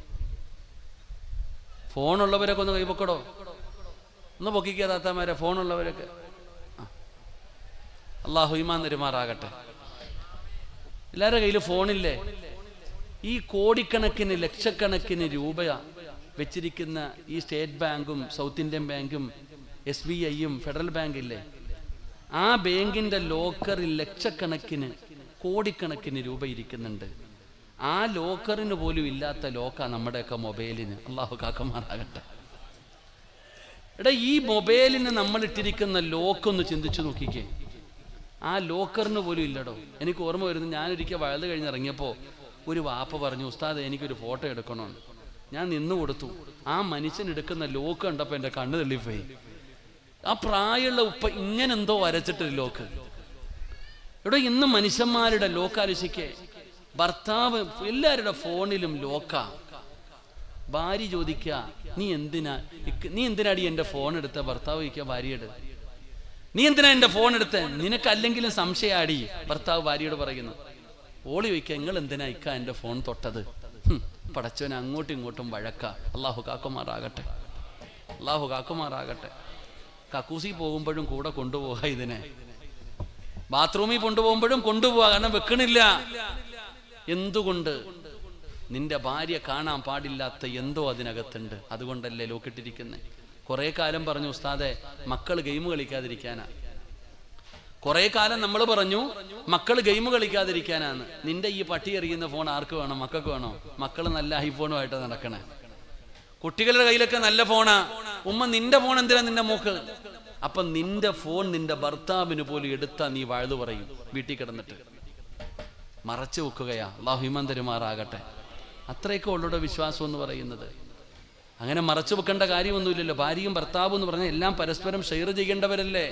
ഫോണുള്ളവരൊക്കെ ഒന്ന് കൈപൊക്കടോ ഒന്ന് പൊക്കിക്കുക താത്താമാരെ ഫോണുള്ളവരൊക്കെ ആ. അള്ളാഹു ഈമാൻ തരുമാറാകട്ടെ എല്ലാവരുടെ കയ്യിൽ ഫോണില്ലേ ഈ കോടിക്കണക്കിന് ലക്ഷക്കണക്കിന് രൂപ വെച്ചിരിക്കുന്ന ഈ സ്റ്റേറ്റ് ബാങ്കും സൗത്ത് ഇന്ത്യൻ ബാങ്കും എസ് ബി ഐയും ഫെഡറൽ ബാങ്കില്ലേ ആ ബാങ്കിന്റെ ലോക്കറിൽ ലക്ഷക്കണക്കിന് കോടിക്കണക്കിന് രൂപ ഇരിക്കുന്നുണ്ട് ആ ലോക്കറിന് പോലും ഇല്ലാത്ത ലോക്ക നമ്മുടെയൊക്കെ മൊബൈലിന് അള്ളാഹു കാക്കമാറാകട്ടെ എടാ ഈ മൊബൈലിന് നമ്മൾ ഇട്ടിരിക്കുന്ന ലോക്ക് ഒന്ന് ചിന്തിച്ചു നോക്കിക്കേ ആ ലോക്കറിന് പോലും ഇല്ലടോ എനിക്ക് ഓർമ്മ വരുന്നു ഞാനൊരിക്കൽ വഴുത് കഴിഞ്ഞ് ഇറങ്ങിയപ്പോൾ ഒരു വാപ്പ പറഞ്ഞു ഉസ്താദ് എനിക്കൊരു ഫോട്ടോ എടുക്കണമെന്ന് ഞാൻ നിന്നു കൊടുത്തു ആ മനുഷ്യൻ എടുക്കുന്ന ലോക്ക് കണ്ടപ്പോൾ എൻ്റെ കണ്ണ് തെള്ളിപ്പോയി ആ പ്രായമുള്ള ഉപ്പ ഇങ്ങനെ എന്തോ വരച്ചിട്ടൊരു ലോക്ക് ഇവിടെ ഇന്ന് മനുഷ്യന്മാരുടെ ലോക്കാലോചിക്കേ ഭർത്താവ് എല്ലാവരുടെ ഫോണിലും ലോക്കാ ഭാര്യ ചോദിക്ക നീ എന്തിനാ ഇക്ക് നീ എന്തിനാടി എന്റെ ഫോൺ എടുത്ത ഭർത്താവ് ചോദിക്കുക ഭാര്യയോട് നീ എന്തിനാ എന്റെ ഫോൺ എടുത്ത നിനക്ക് അല്ലെങ്കിലും സംശയാടി ഭർത്താവ് ഭാര്യയോട് പറയുന്നു ഓളി ചോദിക്കുക നിങ്ങൾ എന്തിനാ ഇക്ക എന്റെ ഫോൺ തൊട്ടത് ഹും, പടച്ചവൻ അങ്ങോട്ടും ഇങ്ങോട്ടും വഴക്ക അള്ളാഹു കാക്കുമാറാകട്ടെ അള്ളാഹു കാക്കുമാറാകട്ടെ കക്കൂസി പോകുമ്പോഴും കൂടെ കൊണ്ടുപോകാ ഇതിനെ ബാത്റൂമിൽ കൊണ്ടുപോകുമ്പോഴും കൊണ്ടുപോവാ കാരണം വെക്കണില്ല എന്തുകൊണ്ട് നിന്റെ ഭാര്യ കാണാൻ പാടില്ലാത്ത എന്തോ അതിനകത്തുണ്ട് അതുകൊണ്ടല്ലേ ലോക്കിട്ടിരിക്കുന്നത് കുറെ കാലം പറഞ്ഞു ഉസ്താദെ മക്കൾ ഗെയിം കളിക്കാതിരിക്കാനാ കുറെ കാലം നമ്മൾ പറഞ്ഞു മക്കൾ ഗെയിം കളിക്കാതിരിക്കാനാണ് നിന്റെ ഈ പട്ടി എറിയുന്ന ഫോൺ ആർക്ക് വേണം മക്കൾക്ക് വേണോ മക്കൾ നല്ല ഐഫോണുമായിട്ട് നടക്കണേ കുട്ടികളുടെ കയ്യിലൊക്കെ നല്ല ഫോണാ ഉമ്മ നിന്റെ ഫോൺ എന്തിനാ നിന്റെ മൂക്ക് അപ്പൊ നിന്റെ ഫോൺ നിന്റെ ഭർത്താവിന് പോലും എടുത്താ നീ വാഴ്ന്നു പറയും വീട്ടിൽ കിടന്നിട്ട് മറച്ചു വെക്കുകയാ അള്ളാഹു ഹിമൻ തരുമാറാകട്ടെ അത്രയൊക്കെ ഉള്ളൂടെ വിശ്വാസം എന്ന് പറയുന്നത് അങ്ങനെ മറച്ചു വെക്കേണ്ട കാര്യമൊന്നുമില്ലല്ലോ ഭാര്യയും ഭർത്താവും എന്ന് പറഞ്ഞാൽ എല്ലാം പരസ്പരം ഷെയർ ചെയ്യേണ്ടവരല്ലേ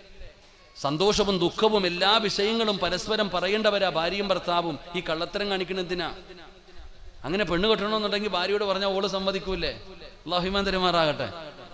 സന്തോഷവും ദുഃഖവും എല്ലാ വിഷയങ്ങളും പരസ്പരം പറയേണ്ടവരാ ഭാര്യയും ഭർത്താവും ഈ കള്ളത്തരം കാണിക്കണെന്തിനാ അങ്ങനെ പെണ്ണ് കെട്ടണമെന്നുണ്ടെങ്കിൽ ഭാര്യയോട് പറഞ്ഞാൽ ഓള് സമ്മതിക്കൂലേ അള്ളാഹിമാൻ തരുമാറാകട്ടെ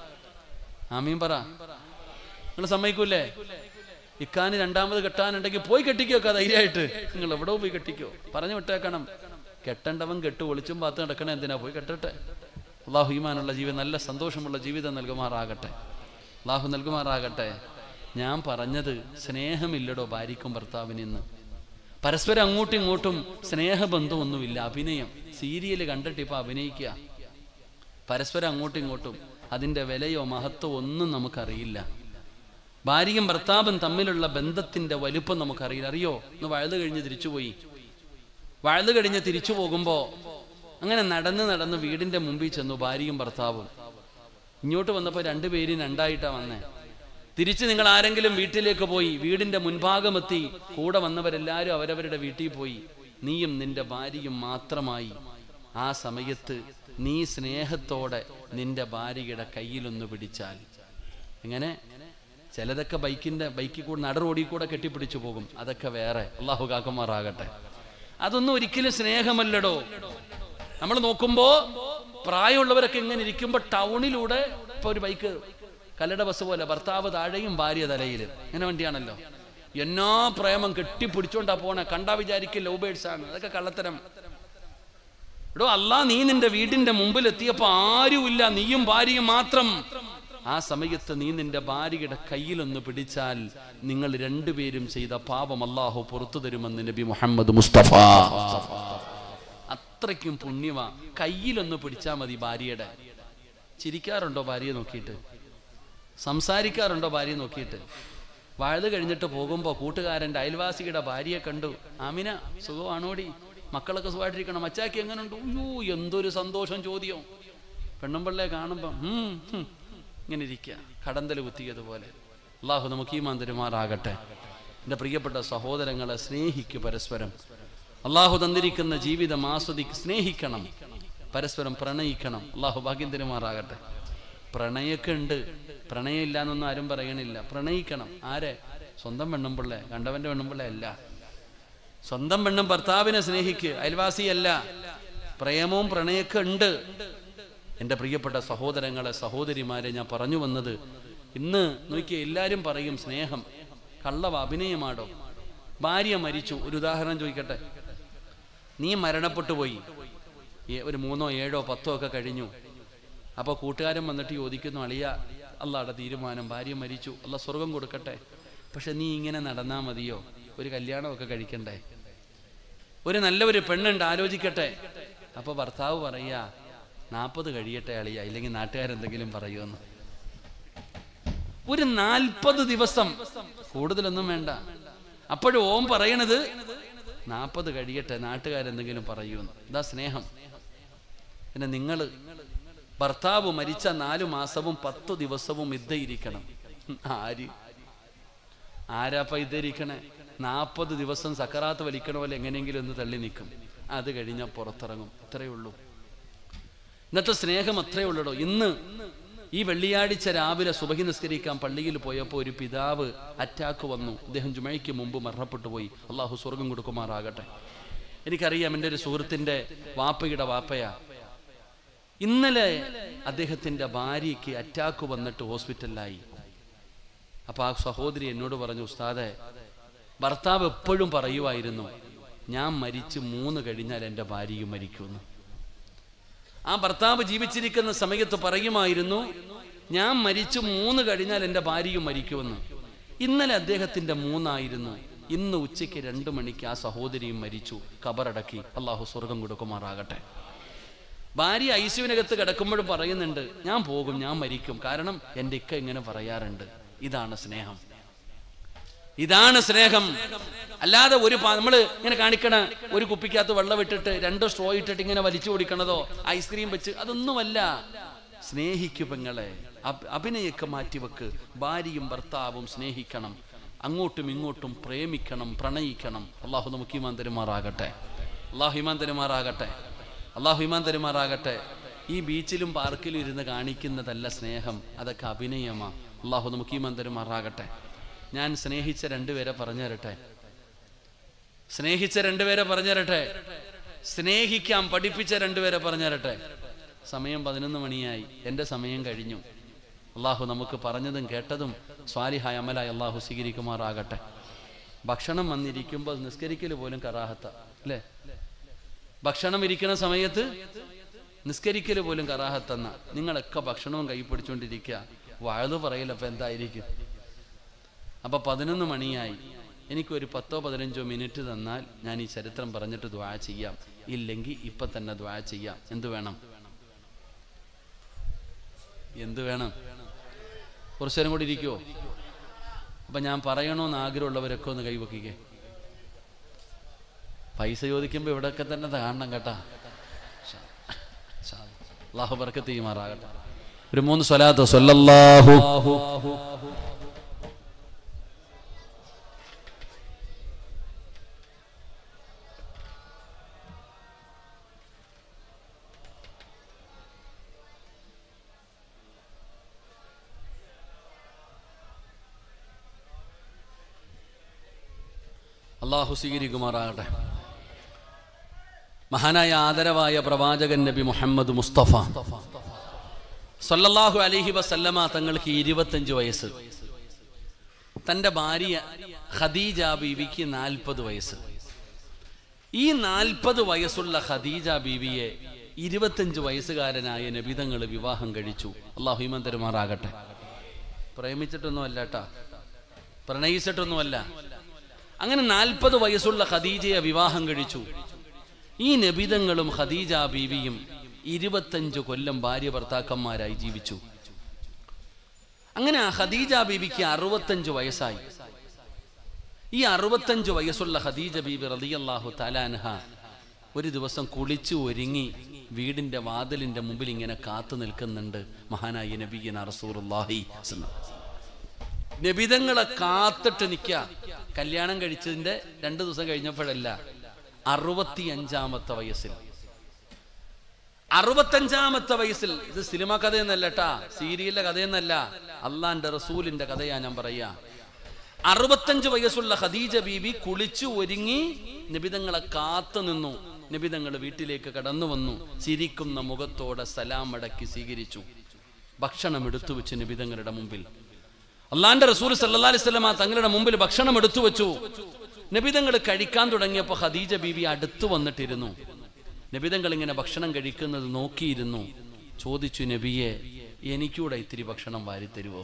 ആമീൻ പറ നിങ്ങൾ സമ്മതിക്കൂലേ ഇക്കാന് രണ്ടാമത് കെട്ടാനുണ്ടെങ്കിൽ പോയി കെട്ടിക്കോ ധൈര്യമായിട്ട് നിങ്ങൾ എവിടെ പോയി കെട്ടിക്കോ പറഞ്ഞു വിട്ടേക്കണം കെട്ടണ്ടവൻ കെട്ട് ഒളിച്ചും പാത്ത് നടക്കണേ എന്തിനാ പോയി കെട്ടട്ടെ അള്ളാഹു ഈമാനുള്ള ജീവിതം നല്ല സന്തോഷമുള്ള ജീവിതം നൽകുമാറാകട്ടെ അള്ളാഹു നൽകുമാറാകട്ടെ ഞാൻ പറഞ്ഞത് സ്നേഹമില്ലടോ ഭാര്യയ്ക്കും ഭർത്താവിനിന്ന് പരസ്പരം അങ്ങോട്ടും ഇങ്ങോട്ടും സ്നേഹബന്ധമൊന്നുമില്ല അഭിനയം സീരിയൽ കണ്ടിട്ട് ഇപ്പൊ അഭിനയിക്കുക പരസ്പരം അങ്ങോട്ടും ഇങ്ങോട്ടും അതിന്റെ വിലയോ മഹത്വമോ ഒന്നും നമുക്കറിയില്ല ഭാര്യയും ഭർത്താവും തമ്മിലുള്ള ബന്ധത്തിന്റെ വലുപ്പം നമുക്കറിയില്ല അറിയോ ഇന്ന് വഴുത് കഴിഞ്ഞ് തിരിച്ചുപോയി വഴുത് കഴിഞ്ഞ് തിരിച്ചു പോകുമ്പോ അങ്ങനെ നടന്ന് നടന്ന് വീടിന്റെ മുമ്പിൽ ചെന്നു ഭാര്യയും ഭർത്താവും ഇങ്ങോട്ട് വന്നപ്പോൾ രണ്ടുപേരും രണ്ടായിട്ടാ വന്നേ തിരിച്ച് നിങ്ങൾ ആരെങ്കിലും വീട്ടിലേക്ക് പോയി വീടിന്റെ മുൻഭാഗമെത്തി കൂടെ വന്നവരെല്ലാവരും അവരവരുടെ വീട്ടിൽ പോയി നീയും നിന്റെ ഭാര്യയും മാത്രമായി ആ സമയത്ത് നീ സ്നേഹത്തോടെ നിന്റെ ഭാര്യയുടെ കയ്യിലൊന്ന് പിടിച്ചാൽ എങ്ങനെ ചിലതൊക്കെ ബൈക്കിന്റെ ബൈക്കിൽ കൂടെ നട റോഡിൽ കൂടെ കെട്ടിപ്പിടിച്ചു പോകും അതൊക്കെ വേറെ അള്ളാഹു കാക്കമാറാകട്ടെ അതൊന്നും ഒരിക്കലും സ്നേഹമല്ലടോ നമ്മൾ നോക്കുമ്പോ പ്രായമുള്ളവരൊക്കെ ഇങ്ങനെ ഇരിക്കുമ്പോ ടൗണിലൂടെ ഇപ്പൊ ഒരു ബൈക്ക് കല്ലട ബസ് പോലെ ഭർത്താവ് താഴെയും ഭാര്യ തലയിൽ ഇങ്ങനെ വണ്ടിയാണല്ലോ എന്നാ പ്രേമം കെട്ടിപ്പിടിച്ചോണ്ടാ പോണെ കണ്ടാ വിചാരിക്കും ലവ് ബേഡ്സ് ആണ് അതൊക്കെ കള്ളത്തരം എടോ അല്ലാ നീ നിന്റെ വീടിന്റെ മുമ്പിൽ എത്തിയപ്പോ ആരുമില്ല നീയും ഭാര്യയും മാത്രം ആ സമയത്ത് നീ നിന്റെ ഭാര്യയുടെ കയ്യിലൊന്ന് പിടിച്ചാൽ നിങ്ങൾ രണ്ടുപേരും ചെയ്ത പാപം അള്ളാഹു പുറത്തു തരുമെന്ന് നബി മുഹമ്മദ് മുസ്തഫ അത്രയ്ക്കും പുണ്യമാ കയ്യിലൊന്ന് പിടിച്ചാൽ മതി ഭാര്യയുടെ ചിരിക്കാറുണ്ടോ ഭാര്യയെ നോക്കിയിട്ട് സംസാരിക്കാറുണ്ടോ ഭാര്യയെ നോക്കിയിട്ട് വഴുത് കഴിഞ്ഞിട്ട് പോകുമ്പോൾ കൂട്ടുകാരൻ്റെ അയൽവാസിയുടെ ഭാര്യയെ കണ്ടു ആമിന സുഖമാണോടി മക്കളൊക്കെ സുഖമായിട്ടിരിക്കണം അച്ചാക്കി എങ്ങനെയുണ്ട് അയ്യോ എന്തൊരു സന്തോഷം ചോദ്യം പെണ്ണുമ്പിള്ളയെ കാണുമ്പം ഹും, ഹും, ഇങ്ങനെ ഇരിക്കുക കടന്തൽ കുത്തിയതുപോലെ അള്ളാഹു നമുക്ക് ഈ മന്ദിരമാറാകട്ടെ എൻ്റെ പ്രിയപ്പെട്ട സഹോദരങ്ങളെ സ്നേഹിക്കു പരസ്പരം അള്ളാഹു തന്നിരിക്കുന്ന ജീവിതം ആസ്വദി സ്നേഹിക്കണം പരസ്പരം പ്രണയിക്കണം അള്ളാഹു ഭാഗ്യം തരുമാറാകട്ടെ പ്രണയൊക്കെ ഉണ്ട് പ്രണയം ഇല്ല എന്നൊന്നും ആരും പറയണില്ല പ്രണയിക്കണം ആരെ സ്വന്തം പെണ്ണുമ്പിള്ളെ കണ്ടവന്റെ പെണ്ണുമ്പിള്ളെ അല്ല സ്വന്തം പെണ്ണും ഭർത്താവിനെ സ്നേഹിക്ക് അയൽവാസിയല്ല പ്രേമവും പ്രണയൊക്കെ ഉണ്ട് എൻ്റെ പ്രിയപ്പെട്ട സഹോദരങ്ങളെ സഹോദരിമാരെ ഞാൻ പറഞ്ഞു വന്നത് ഇന്ന് നോക്കിയ എല്ലാവരും പറയും സ്നേഹം കള്ളവ അഭിനയമാടോ ഭാര്യ മരിച്ചു ഒരു ഉദാഹരണം ചോദിക്കട്ടെ നീ മരണപ്പെട്ടു പോയി ഏ- ഒരു മൂന്നോ ഏഴോ പത്തോ ഒക്കെ കഴിഞ്ഞു അപ്പോൾ കൂട്ടുകാരൻ വന്നിട്ട് ചോദിക്കുന്നു അളിയ അള്ളാടെ തീരുമാനം ഭാര്യ മരിച്ചു അല്ല സ്വർഗം കൊടുക്കട്ടെ പക്ഷെ നീ ഇങ്ങനെ നടന്നാ മതിയോ ഒരു കല്യാണമൊക്കെ കഴിക്കണ്ടേ ഒരു നല്ല ഒരു പെണ്ണുണ്ട് ആലോചിക്കട്ടെ അപ്പൊ ഭർത്താവ് പറയാ നാൽപ്പത് കഴിയട്ടെ അളിയ ഇല്ലെങ്കിൽ നാട്ടുകാരെന്തെങ്കിലും പറയുമെന്ന് ഒരു നാൽപ്പത് ദിവസം കൂടുതലൊന്നും വേണ്ട അപ്പോഴും ഓം പറയണത് നാൽപ്പത് കഴിയട്ടെ നാട്ടുകാരെന്തെങ്കിലും പറയുമെന്ന് ഇതാ സ്നേഹം പിന്നെ നിങ്ങൾ ഭർത്താവ് മരിച്ച നാലു മാസവും പത്തു ദിവസവും ഇద్దയിരിക്കണം ആര് ആരാപ്പ ഇద్దരിക്കണേ നാൽപ്പത് ദിവസം സക്കറാത്ത് വലിക്കണ പോലെ എങ്ങനെയെങ്കിലും ഒന്ന് തള്ളി നിൽക്കും അത് കഴിഞ്ഞാൽ പുറത്തിറങ്ങും അത്രയേ ഉള്ളൂ ഇന്നത്തെ സ്നേഹം അത്രയേ ഉള്ളൂ ഇന്ന് ഈ വെള്ളിയാഴ്ച രാവിലെ സുബഹി നിസ്കരിക്കാൻ പള്ളിയിൽ പോയപ്പോൾ ഒരു പിതാവ് അറ്റാക്ക് വന്നു അദ്ദേഹം ജുമയ്ക്ക് മുമ്പ് മരണപ്പെട്ടു പോയി അള്ളാഹു സ്വർഗം കൊടുക്കുമാറാകട്ടെ എനിക്കറിയാം എൻ്റെ ഒരു സുഹൃത്തിൻ്റെ വാപ്പയുടെ വാപ്പയാ ഇന്നലെ അദ്ദേഹത്തിന്റെ ഭാര്യയ്ക്ക് അറ്റാക്ക് വന്നിട്ട് ഹോസ്പിറ്റലിലായി അപ്പൊ ആ സഹോദരി എന്നോട് പറഞ്ഞു ഉസ്താദെ ഭർത്താവ് എപ്പോഴും പറയുമായിരുന്നു ഞാൻ മരിച്ച് മൂന്ന് കഴിഞ്ഞാൽ എൻ്റെ ഭാര്യയും മരിക്കുമെന്ന് ആ ഭർത്താവ് ജീവിച്ചിരിക്കുന്ന സമയത്ത് പറയുമായിരുന്നു ഞാൻ മരിച്ചു മൂന്ന് കഴിഞ്ഞാൽ എൻ്റെ ഭാര്യയും മരിക്കുമെന്ന് ഇന്നലെ അദ്ദേഹത്തിന്റെ മൂന്നായിരുന്നു ഇന്ന് ഉച്ചയ്ക്ക് രണ്ടു മണിക്ക് ആ സഹോദരിയും മരിച്ചു കബറടക്കി അള്ളാഹു സ്വർഗം കൊടുക്കുമാറാകട്ടെ ഭാര്യ ഐസുവിനകത്ത് കിടക്കുമ്പോഴും പറയുന്നുണ്ട് ഞാൻ പോകും ഞാൻ മരിക്കും കാരണം എൻ്റെ ഇക്ക ഇങ്ങനെ പറയാറുണ്ട് ഇതാണ് സ്നേഹം ഇതാണ് സ്നേഹം അല്ലാതെ ഒരു നമ്മൾ ഇങ്ങനെ കാണിക്കണ ഒരു കുപ്പിക്കകത്ത് വെള്ളം ഇട്ടിട്ട് രണ്ട് സ്ട്രോ ഇട്ടിട്ട് ഇങ്ങനെ വലിച്ചു കുടിക്കണതോ ഐസ്ക്രീം വെച്ച് അതൊന്നുമല്ല സ്നേഹിക്കു പെങ്ങളെ അഭ്- അഭിനയൊക്കെ മാറ്റിവെക്ക് ഭാര്യയും ഭർത്താവും സ്നേഹിക്കണം അങ്ങോട്ടും ഇങ്ങോട്ടും പ്രേമിക്കണം പ്രണയിക്കണം അള്ളാഹു നമുക്ക് ഈമാൻ തരുമാറാകട്ടെ അള്ളാഹു ഈമാൻ തരുമാറാകട്ടെ അള്ളാഹു ഈമാൻ തരുമാറാകട്ടെ ഈ ബീച്ചിലും പാർക്കിലും ഇരുന്ന് കാണിക്കുന്നതല്ല സ്നേഹം അതൊക്കെ അഭിനയമാ അള്ളാഹു നമുക്ക് ഈമാൻ തരുമാറാകട്ടെ ഞാൻ സ്നേഹിച്ച രണ്ടുപേരെ പറഞ്ഞു തരട്ടെ സ്നേഹിച്ച രണ്ടുപേരെ പറഞ്ഞു തരട്ടെ സ്നേഹിക്കാൻ പഠിപ്പിച്ച രണ്ടുപേരെ പറഞ്ഞു തരട്ടെ സമയം പതിനൊന്ന് മണിയായി എൻ്റെ സമയം കഴിഞ്ഞു അള്ളാഹു നമുക്ക് പറഞ്ഞതും കേട്ടതും സ്വാലിഹായ അമലായി അള്ളാഹു സ്വീകരിക്കുമാറാകട്ടെ ഭക്ഷണം വന്നിരിക്കുമ്പോൾ നിസ്കരിക്കൽ പോലും കറാഹത്ത അല്ലേ ഭക്ഷണം ഇരിക്കുന്ന സമയത്ത് നിസ്കരിക്കൽ പോലും കറാഹത്തെന്ന നിങ്ങളൊക്കെ ഭക്ഷണവും കൈ പിടിച്ചുകൊണ്ടിരിക്കുക വാഴു പറയില്ലപ്പോ എന്തായിരിക്കും അപ്പൊ പതിനൊന്ന് മണിയായി എനിക്കൊരു പത്തോ പതിനഞ്ചോ മിനിറ്റ് തന്നാൽ ഞാൻ ഈ ചരിത്രം പറഞ്ഞിട്ട് ദ്വാ ചെയ്യാം ഇല്ലെങ്കിൽ ഇപ്പൊ തന്നെ ദ്വാ ചെയ്യാം എന്ത് വേണം എന്ത് വേണം കുറച്ചു നേരം കൂടി ഇരിക്കുവോ അപ്പൊ ഞാൻ പറയണോന്ന് ആഗ്രഹമുള്ളവരൊക്കെ ഒന്ന് കൈവക്കിക്കേ പൈസ ചോദിക്കുമ്പോ ഇവിടെയൊക്കെ തന്നെ കാണണം കേട്ടാ അള്ളാഹു ബർക്കത്ത് ചെയ്യുമാറാകട്ടെ ഒരു മൂന്ന് സ്വലാത്ത് സ്വല്ലല്ലാഹു അള്ളാഹു സ്വീകരിക്കുമാറാകട്ടെ മഹാനായ ആദരവായ പ്രവാചകൻ നബി മുഹമ്മദ് മുസ്തഫ സല്ലല്ലാഹു അലൈഹി വസല്ലമ തങ്ങൾക്ക് ഇരുപത്തഞ്ച് വയസ്സ് തൻ്റെ ഭാര്യ ഖദീജ ബീവിക്ക് നാൽപ്പത് വയസ്സ് ഈ നാൽപ്പത് വയസ്സുള്ള ഖദീജ ബീവിയെ ഇരുപത്തഞ്ച് വയസ്സുകാരനായ നബിതങ്ങൾ വിവാഹം കഴിച്ചു അള്ളാഹു ഈമാൻ തരുമാറാകട്ടെ പ്രേമിച്ചിട്ടൊന്നും അല്ല കേട്ടാ പ്രണയിച്ചിട്ടൊന്നുമല്ല അങ്ങനെ നാൽപ്പത് വയസ്സുള്ള ഖദീജയെ വിവാഹം കഴിച്ചു ഈ നബിതങ്ങളും ഖദീജ ബീവിയും ഇരുപത്തഞ്ച് കൊല്ലം ഭാര്യ ഭർത്താക്കന്മാരായി ജീവിച്ചു അങ്ങനെ ആ ഖദീജ ബീവിക്ക് അറുപത്തഞ്ച് വയസ്സായി ഈ അറുപത്തഞ്ച് വയസ്സുള്ള ഖദീജ ബീബി റളിയല്ലാഹു തലാൻഹ ഒരു ദിവസം കുളിച്ചു ഒരുങ്ങി വീടിന്റെ വാതിലിന്റെ മുമ്പിൽ ഇങ്ങനെ കാത്തു നിൽക്കുന്നുണ്ട് മഹാനായി നബീന റസൂറുല്ലാഹി നബിതങ്ങളെ കാത്തിട്ട് നിൽക്കുക കല്യാണം കഴിച്ചതിന്റെ രണ്ടു ദിവസം കഴിഞ്ഞപ്പോഴല്ല അറുപത്തി അഞ്ചാമത്തെ വയസ്സിൽ അറുപത്തഞ്ചാമത്തെ വയസ്സിൽ ഇത് സിനിമ കഥയൊന്നല്ല കേട്ടാ സീരിയലിലെ കഥയൊന്നല്ല അള്ളാന്റെ റസൂലിന്റെ കഥയാ ഞാൻ പറയാ അറുപത്തഞ്ച് വയസ്സുള്ള ഖദീജ ബീബി കുളിച്ചു ഒരുങ്ങി നിബിതങ്ങളെ കാത്തു നിന്നു നിബിതങ്ങൾ വീട്ടിലേക്ക് കടന്നു വന്നു ചിരിക്കുന്ന മുഖത്തോടെ സലാം അടക്കി സ്വീകരിച്ചു ഭക്ഷണം എടുത്തു വെച്ച് നിബിതങ്ങളുടെ മുമ്പിൽ അള്ളാന്റെ റസൂൽ സല്ലാ അലിസ്ലമ തങ്ങളുടെ മുമ്പിൽ ഭക്ഷണം എടുത്തു വെച്ചു നബിതങ്ങൾ കഴിക്കാൻ തുടങ്ങിയപ്പോൾ ഖദീജ ബീബി അടുത്തു വന്നിട്ടിരുന്നു നബിതങ്ങൾ ഇങ്ങനെ ഭക്ഷണം കഴിക്കുന്നത് നോക്കിയിരുന്നു ചോദിച്ചു നബിയെ എനിക്കൂടെ ഇത്തിരി ഭക്ഷണം വാരിത്തരുവോ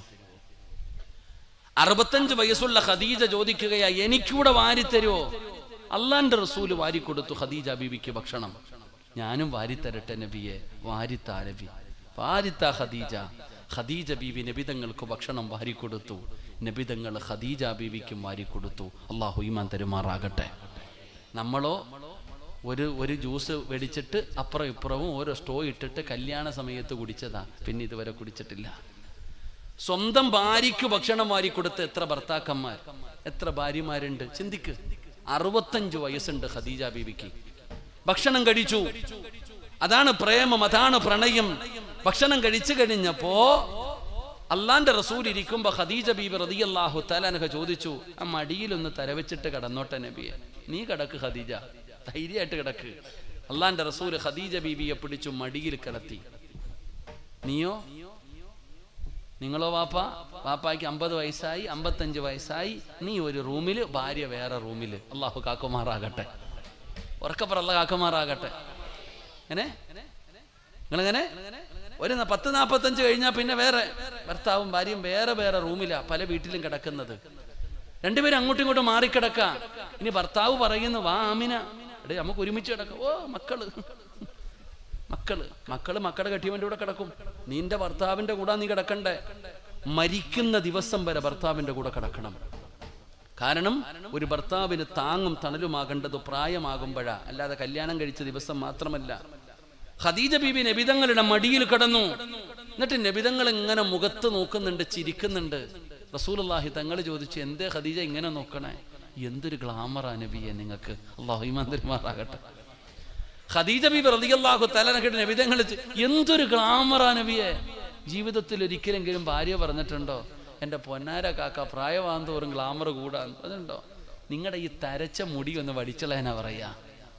അറുപത്തഞ്ച് വയസ്സുള്ള ഖദീജ ചോദിക്കുകയാ എനിക്കൂടെ വാരിത്തരുവോ അള്ളാന്റെ റസൂല് വാരിക്കൊടുത്തു ഖദീജ ബീവിക്ക് ഭക്ഷണം ഞാനും വാരിത്തരട്ടെ നബിയെ വാരിത്താ നബി വാരിത്താ ഖദീജ ഖദീജ ബീവി നബിതങ്ങൾക്ക് ഭക്ഷണം വാരിക്കൊടുത്തു നബിതങ്ങൾ ഖദീജ ബീവിക്കും വാരിക്കൊടുത്തു അള്ളാഹു ഈമാൻ തരുമാറാകട്ടെ നമ്മളോ ഒരു ഒരു ജ്യൂസ് വെടിച്ചിട്ട് അപ്പുറം ഇപ്പുറവും ഓരോ സ്റ്റോ ഇട്ടിട്ട് കല്യാണ സമയത്ത് കുടിച്ചതാ പിന്നെ ഇതുവരെ കുടിച്ചിട്ടില്ല സ്വന്തം ഭാര്യയ്ക്ക് ഭക്ഷണം വാരിക്കൊടുത്ത എത്ര ഭർത്താക്കന്മാർ എത്ര ഭാര്യമാരുണ്ട് ചിന്തിക്ക് അറുപത്തഞ്ച് വയസ്സുണ്ട് ഖദീജ ബീവിക്ക് ഭക്ഷണം കഴിച്ചു അതാണ് പ്രേമം അതാണ് പ്രണയം ഭക്ഷണം കഴിച്ചു കഴിഞ്ഞപ്പോ അള്ളാന്റെ റസൂൽ ഇരിക്കുമ്പോ ഖദീജ ബീബി റതിയല്ലാഹു തലാനഹ ചോദിച്ചു ആ മടിയിലൊന്ന് തരവച്ചിട്ട് കടന്നോട്ടെ നബിയെ നീ കിടക്ക് ഖദീജ ധൈര്യമായിട്ട് കിടക്ക് അള്ളാന്റെ റസൂല് ഖദീജ ബീബിയെ പിടിച്ചു മടിയിൽ കിടത്തി നീയോ നിങ്ങളോ വാപ്പ വാപ്പായ്ക്ക് അമ്പത് വയസ്സായി അമ്പത്തഞ്ച് വയസ്സായി നീ ഒരു റൂമില് ഭാര്യ വേറെ റൂമില് അള്ളാഹു കാക്കുമാറാകട്ടെ ഉറക്കപ്പറല്ല കാക്കുമാറാകട്ടെ എങ്ങനെ നിങ്ങളെങ്ങനെ ഒരു ന- പത്ത് നാപ്പത്തഞ്ച് കഴിഞ്ഞാൽ പിന്നെ വേറെ ഭർത്താവും ഭാര്യയും വേറെ വേറെ റൂമിലാ പല വീട്ടിലും കിടക്കുന്നത് രണ്ടുപേരും അങ്ങോട്ടും ഇങ്ങോട്ടും മാറിക്കിടക്ക ഇനി ഭർത്താവ് പറയുന്നു വാ ആമിന എടേ നമുക്ക് ഒരുമിച്ച് കിടക്കാം ഓ മക്കള് മക്കള് മക്കള് മക്കളുടെ കെട്ടിയവന്റെ കൂടെ കിടക്കും നിന്റെ ഭർത്താവിന്റെ കൂടെ നീ കിടക്കണ്ടേ മരിക്കുന്ന ദിവസം വരെ ഭർത്താവിന്റെ കൂടെ കിടക്കണം കാരണം ഒരു ഭർത്താവിന് താങ്ങും തണലുമാകേണ്ടത് പ്രായമാകുമ്പോഴാ അല്ലാതെ കല്യാണം കഴിച്ച ദിവസം മാത്രമല്ല ഖദീജ ബീബി നബിതങ്ങളുടെ മടിയിൽ കിടന്നു എന്നിട്ട് നബിതങ്ങൾ ഇങ്ങനെ മുഖത്ത് നോക്കുന്നുണ്ട് ചിരിക്കുന്നുണ്ട് റസൂലുള്ളാഹി തങ്ങൾ ചോദിച്ചു എന്തേ ഖദീജ ഇങ്ങനെ നോക്കണേ എന്തൊരു ഗ്ലാമറാ നബിയെ നിങ്ങൾക്ക് അള്ളാഹുമാന്തരുമാറാകട്ടെ ഖദീജ ബീബി റളിയല്ലാഹു തലനക്കിട്ട് നബിതങ്ങൾ എന്തൊരു ഗ്ലാമറാ നബിയെ ജീവിതത്തിൽ ഒരിക്കലെങ്കിലും ഭാര്യ പറഞ്ഞിട്ടുണ്ടോ എൻ്റെ പൊന്നാര കാക്ക പ്രായമാകുന്തോറും ഗ്ലാമർ കൂടാൻ അതുണ്ടോ നിങ്ങളുടെ ഈ തരച്ച മുടി ഒന്ന് വടിച്ചളയാനാ പറയാ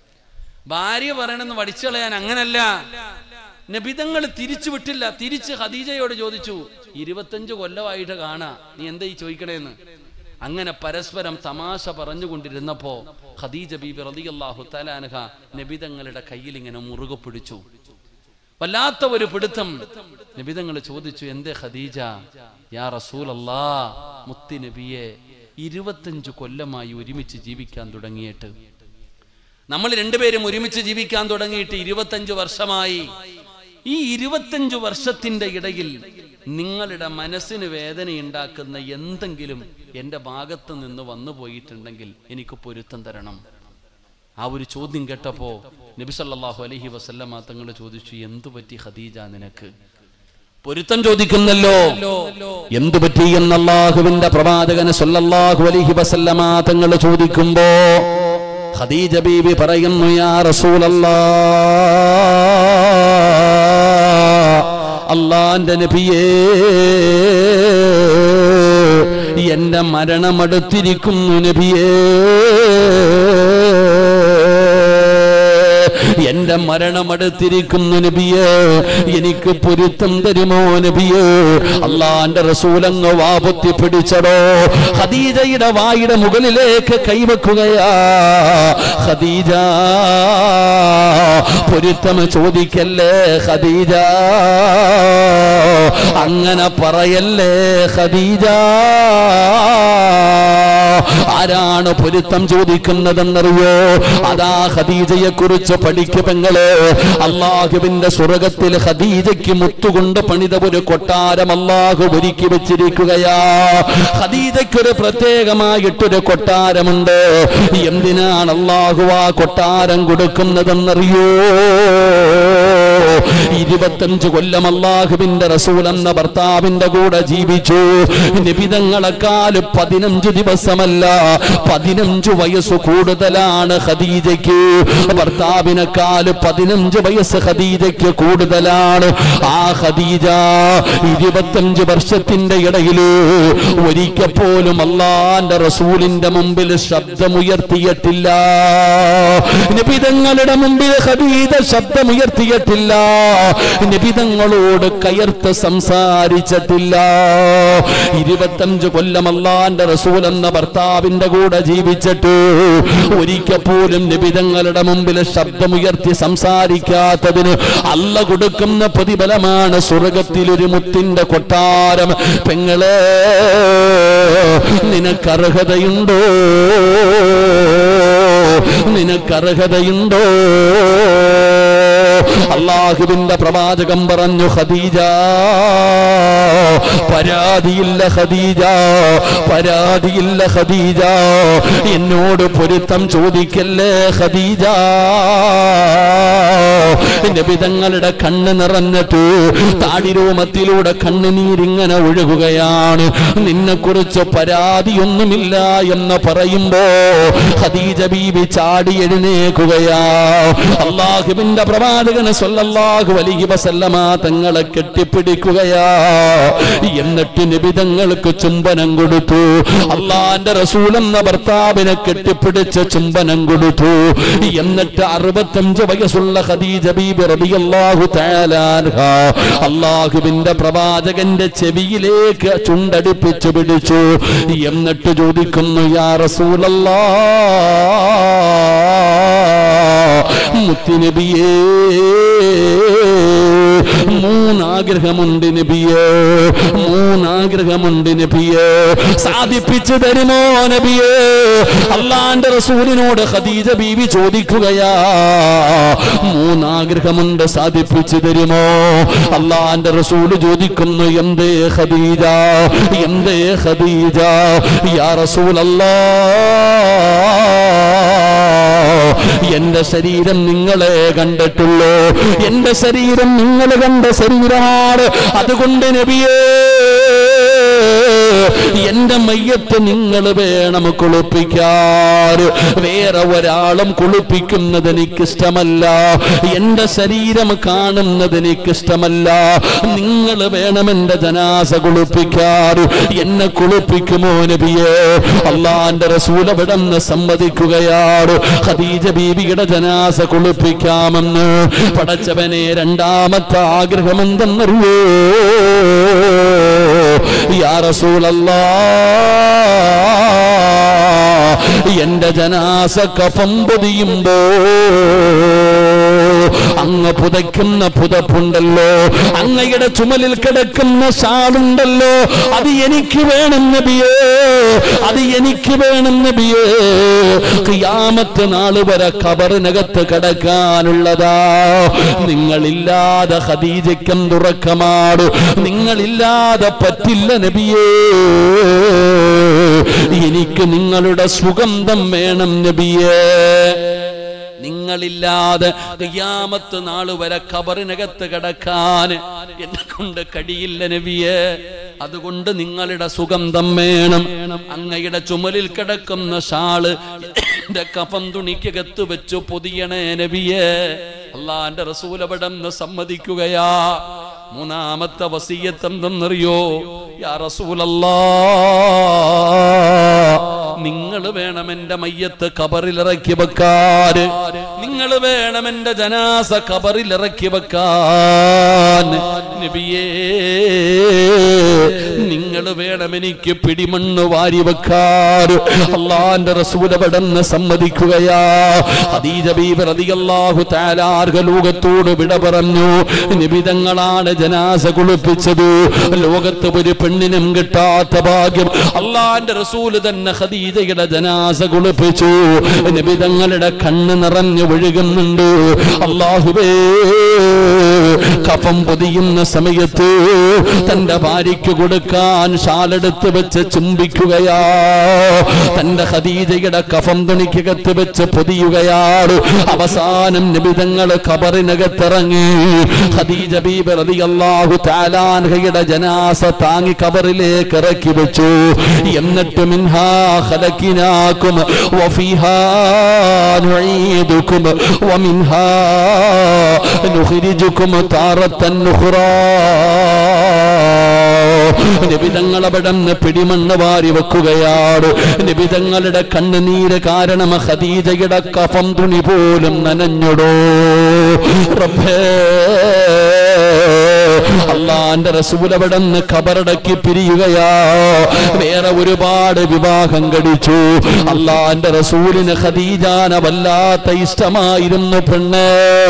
ഭാര്യ പറയണമെന്ന് വടിച്ചളയാൻ അങ്ങനല്ല നബിതങ്ങൾ തിരിച്ചു വിട്ടില്ല തിരിച്ച് ഖദീജയോട് ചോദിച്ചു ഇരുപത്തഞ്ച് കൊല്ലമായിട്ട് കാണാ നീ എന്താ ഈ ചോദിക്കണേന്ന് അങ്ങനെ പരസ്പരം തമാശ പറഞ്ഞുകൊണ്ടിരുന്നപ്പോ ഖദീജ ബീബി റളിയല്ലാഹു തലാനഹ നബിതങ്ങളുടെ കയ്യിൽ ഇങ്ങനെ മുറുകെ പിടിച്ചു വല്ലാത്ത ഒരു പിടുത്തം നബിതങ്ങൾ ചോദിച്ചു എന്തേ ഖദീജ യാ റസൂലല്ലാ മുത്തി നബിയെ ഇരുപത്തഞ്ച് കൊല്ലമായി ഒരുമിച്ച് ജീവിക്കാൻ തുടങ്ങിയിട്ട് നമ്മൾ രണ്ടുപേരും ഒരുമിച്ച് ജീവിക്കാൻ തുടങ്ങിയിട്ട് ഇരുപത്തഞ്ച് വർഷമായി ഈ ഇരുപത്തഞ്ച് വർഷത്തിന്റെ ഇടയിൽ നിങ്ങളുടെ മനസ്സിന് വേദനയുണ്ടാക്കുന്ന എന്തെങ്കിലും എൻ്റെ ഭാഗത്ത് നിന്ന് വന്നു പോയിട്ടുണ്ടെങ്കിൽ എനിക്ക് പൊരുത്തം തരണം ആ ഒരു ചോദ്യം കേട്ടപ്പോ നബി സല്ലല്ലാഹു അലൈഹി വസല്ലമ തങ്ങൾ ചോദിച്ചു എന്തു പറ്റി ഖദീജ നിനക്ക് പൊരുത്തം ചോദിക്കുന്നല്ലോ എന്തു പറ്റി എന്ന് അള്ളാഹുവിന്റെ പ്രവാചകന് സല്ലല്ലാഹു അലൈഹി വസല്ലമ തങ്ങൾ ചോദിക്കുമ്പോ ഖദീജ ബീബി പറയുന്നു യാ റസൂലല്ലാ അള്ളാന്റെ നബിയേ എന്റെ മരണമടുത്തിരിക്കുന്നു നബിയേ എന്റെ മരണമടുത്തിരിക്കുന്നു നബിയേ എനിക്ക് പൊരുത്തം തരുമോ നബിയേ അള്ളാന്റെ റസൂലങ്ങ് വാപത്തി പിടിച്ചടോ ഖദീജയുടെ വായുടെ മുകളിലേക്ക് കൈവെക്കുകയാ ഖദീജ പൊരുത്തം ചോദിക്കല്ലേ ഖദീജ അങ്ങനെ പറയല്ലേ ഖദീജ ആരാണ് പൊരുത്തം ചോദിക്കുന്നതെന്നറിയോ അതാ ഖദീജയെ കുറിച്ച് പഠിക്കു പെങ്ങള് അള്ളാഹുവിന്റെ സ്വർഗത്തിൽ ഖദീജയ്ക്ക് മുത്തുകൊണ്ട് പണിത ഒരു കൊട്ടാരം അള്ളാഹു ഒരുക്കി വെച്ചിരിക്കുകയാ ഖദീജയ്ക്കൊരു പ്രത്യേകമായിട്ടൊരു കൊട്ടാരമുണ്ട് എന്തിനാണ് അള്ളാഹു ആ കൊട്ടാരം കൊടുക്കുന്നതെന്നറിയോ ഇരുപത്തഞ്ച് കൊല്ലം അള്ളാഹുവിന്റെ റസൂൽ എന്ന ഭർത്താവിന്റെ കൂടെ ജീവിച്ചു നിബിതങ്ങളെക്കാൾ പതിനഞ്ച് ദിവസമല്ല പതിനഞ്ച് വയസ്സ് കൂടുതലാണ് ഖദീജയ്ക്ക് ഭർത്താവിനേക്കാൾ പതിനഞ്ച് വയസ്സ് ഖദീജയ്ക്ക് കൂടുതലാണ് ആ ഖദീജ ഇരുപത്തഞ്ച് വർഷത്തിന്റെ ഇടയില് ഒരിക്കൽ പോലും അള്ളാന്റെ റസൂലിന്റെ മുമ്പിൽ ശബ്ദമുയർത്തിയിട്ടില്ല നിബിതങ്ങളുടെ മുമ്പിൽ ഖദീജ ശബ്ദമുയർത്തിയിട്ടില്ല നിബിതങ്ങളോട് കയർത്ത് സംസാരിച്ചിട്ടില്ല ഇരുപത്തഞ്ച് കൊല്ലം അള്ളാന്റെ റസൂൽ എന്ന ഭർത്താവിന്റെ കൂടെ ജീവിച്ചിട്ട് ഒരിക്കൽ പോലും നിബിതങ്ങളുടെ മുമ്പിൽ ശബ്ദമുയർത്തി സംസാരിക്കാത്തതിന് അല്ല കൊടുക്കുന്ന പ്രതിഫലമാണ് സ്വർഗത്തിൽ ഒരു മുത്തിന്റെ കൊട്ടാരം പെങ്ങളെ നിനക്കർഹതയുണ്ടോ നിനക്കർഹതയുണ്ടോ അള്ളാഹുവിന്റെ പ്രവാചകം പറഞ്ഞു ഖദീജ പരാതിയില്ല ഖദീജ പരാതിയില്ല ഖദീജ എന്നോട് പൊരുത്തം ചോദിക്കല്ലേ ഖദീജ നബിതങ്ങളുടെ കണ്ണ് നിറഞ്ഞിട്ട് താടിരോമത്തിലൂടെ കണ്ണുനീരിങ്ങനെ ഒഴുകുകയാണ് നിന്നെ കുറിച്ച് പരാതിയൊന്നുമില്ല എന്ന് പറയുമ്പോ ഖദീജ ബീബി ചാടി എഴുന്നേക്കുകയാ അള്ളാഹുവിന്റെ പ്രവാചകന് സ്വല്ലല്ലാഹു അലൈഹി വസല്ലമ തങ്ങളെ കെട്ടിപ്പിടിക്കുകയാ എന്നിട്ട് നിബിതങ്ങൾക്ക് ചുംബനം കൊടുത്തു അള്ളാന്റെ റസൂൽ എന്ന ഭർത്താവിനെ കെട്ടിപ്പിടിച്ച് ചുംബനം കൊടുത്തു എന്നിട്ട് അറുപത്തഞ്ച് വയസ്സുള്ള ഖദീജ ബീബി റളിയല്ലാഹു തആല അൻഹ അള്ളാഹുവിന്റെ പ്രവാചകന്റെ ചെവിയിലേക്ക് ചുണ്ടടിപ്പിച്ചു പിടിച്ചു എന്നിട്ട് ചോദിക്കുന്നു യാ റസൂലല്ലാ മുത്തുനബിയേ മൂന്നാഗ്രഹമുണ്ട് നബിയേ മൂന്നാഗ്രഹമുണ്ട് നബിയേ സാധിപ്പിച്ചു തരുമോ നബിയേ അള്ളാന്റെ റസൂലിനോട് ഖദീജ ബീവി ചോദിക്കുകയാ മൂന്നാഗ്രഹമുണ്ട് സാധിപ്പിച്ചു തരുമോ അള്ളാന്റെ റസൂല് ചോദിക്കുന്നു എന്തേ ഖദീജ എന്തേ ഖദീജ യാ റസൂലല്ലാ എന്റെ ശരീരം നിങ്ങളെ കണ്ടിട്ടുള്ളൂ എന്റെ ശരീരം നിങ്ങൾ കണ്ട ശരീരമാണ് അതുകൊണ്ട് നബിയേ എന്റെ മയ്യത്ത് നിങ്ങൾ വേണം കുളിപ്പിക്കാൻ വേറെ ഒരാളും കുളിപ്പിക്കുന്നത് എനിക്കിഷ്ടമല്ല എന്റെ ശരീരം കാണുന്നത് എനിക്കിഷ്ടമല്ല നിങ്ങൾ വേണം എന്റെ ജനാസ കുളിപ്പിക്കാൻ എന്നെ കുളിപ്പിക്കുമോ നബിയേ അള്ളാന്റെ റസൂൽ അവിടെ നിന്ന് സമ്മതിക്കുകയാണ് ഖദീജ ബീവിയുടെ ജനാസ കുളിപ്പിക്കാമെന്ന് പടച്ചവനെ രണ്ടാമത്തെ ആഗ്രഹം എന്തെന്നറിയോ യാ റസൂലല്ലാ എന്റെ ജനാസ കഫം പൊതിയുമ്പോ അങ്ങ് പുതയ്ക്കുന്ന പുതപ്പുണ്ടല്ലോ അങ്ങയുടെ ചുമലിൽ കിടക്കുന്ന ഷാളുണ്ടല്ലോ അത് എനിക്ക് വേണം നബിയേ അത് എനിക്ക് വേണം നബിയേ ഖിയാമത്ത് നാള് വരെ ഖബറിനകത്ത് കിടക്കാനുള്ളതാ നിങ്ങളില്ലാതെ ഖദീജയ്ക്കും തുറക്കമാട് നിങ്ങളില്ലാതെ പറ്റില്ല നബിയേ എനിക്ക് നിങ്ങളുടെ സുഗന്ധം വേണം നബിയേ നിങ്ങളില്ലാതെ ഖിയാമത്ത് നാള് വരെ ഖബറിനകത്ത് കിടക്കാൻ എന്നെ കൊണ്ട് കഴിയില്ല നബിയെ അതുകൊണ്ട് നിങ്ങളുടെ സുഗന്ധം വേണം അങ്ങയുടെ ചുമലിൽ കിടക്കുന്ന ഷാള് എന്റെ കഫം തുണിക്കകത്ത് വെച്ചു പൊതിയണേ നബിയെ അള്ളാന്റെ റസൂലപടം സമ്മതിക്കുകയാ മൂന്നാമത്തെ വസീയത്ത് എന്തെന്നറിയോ യാ റസൂലല്ലാ നിങ്ങൾ വേണം എന്റെ മയ്യത്ത് കബറിലിറക്കി വെക്കാൻ നിങ്ങൾ വേണം എന്റെ ജനാസ കബറിലിറക്കി വെക്കാൻ നബിയേ നിങ്ങൾ വേണം എനിക്ക് പിടിമണ്ണ് വാരി വെക്കാൻ അള്ളാന്റെ റസൂലപടന്ന് സമ്മതിക്കുകയാ ഖദീജ ബീബി റളിയല്ലാഹു തആല ആർഗ ലോകത്തോട് വിട പറഞ്ഞു നിബിതങ്ങളാണ് ജനാസ കുളിപ്പിച്ചത് ലോകത്ത് ഒരു പെണ്ണിനും കിട്ടാത്ത ഭാഗ്യം അള്ളാന്റെ റസൂല് തന്നെ ഖദീജയുടെ ജനാസ കുളിപ്പിച്ചു നിബിതങ്ങളുടെ കണ്ണ് നിറഞ്ഞു ഒഴുകുന്നുണ്ട് അള്ളാഹുവേ കഫം പൊതിയുന്ന സമയത്ത് തന്റെ ഭാര്യയ്ക്ക് കൊടുക്കാൻ ഷാലെടുത്ത് വെച്ച് ചുംബിക്കുകയാ തന്റെ ഖദീജയുടെ കഫം തുണിക്കകത്ത് വെച്ച് പൊതിയുകയാണ് അവസാനം നിബിതങ്ങൾ കബറിനകത്തിറങ്ങി ഖദീജ ബീബി റളിയല്ലാഹു തആലാൻഹയുടെ ജനാസ താങ്ങി കബറിലേക്ക് ഇറക്കി വെച്ചു എന്നിട്ട് മിൻഹാ ഖലഖിനാകും വഫീഹാ നുഈദുകും വമിൻഹാ നുഖ്രിജുകും താറത്തൻ ഉഖ്റാ നിബിതങ്ങളവിടന്ന് പിടിമണ്ണ് വാരി വെക്കുകയാണ് നിബിതങ്ങളുടെ കണ്ണുനീര് കാരണം ഖദീജയുടെ കഫം തുണി പോലും നനഞ്ഞുടോ റബ്ബേ അള്ളാന്റെ റസൂലവിടന്ന് ഖബറടക്കി പിരിയുകയാ വേറെ ഒരുപാട് വിവാഹം കഴിച്ചു അള്ളാന്റെ റസൂലിന് ഖദീജാന വല്ലാത്ത ഇഷ്ടമായിരുന്നു പെണ്ണ്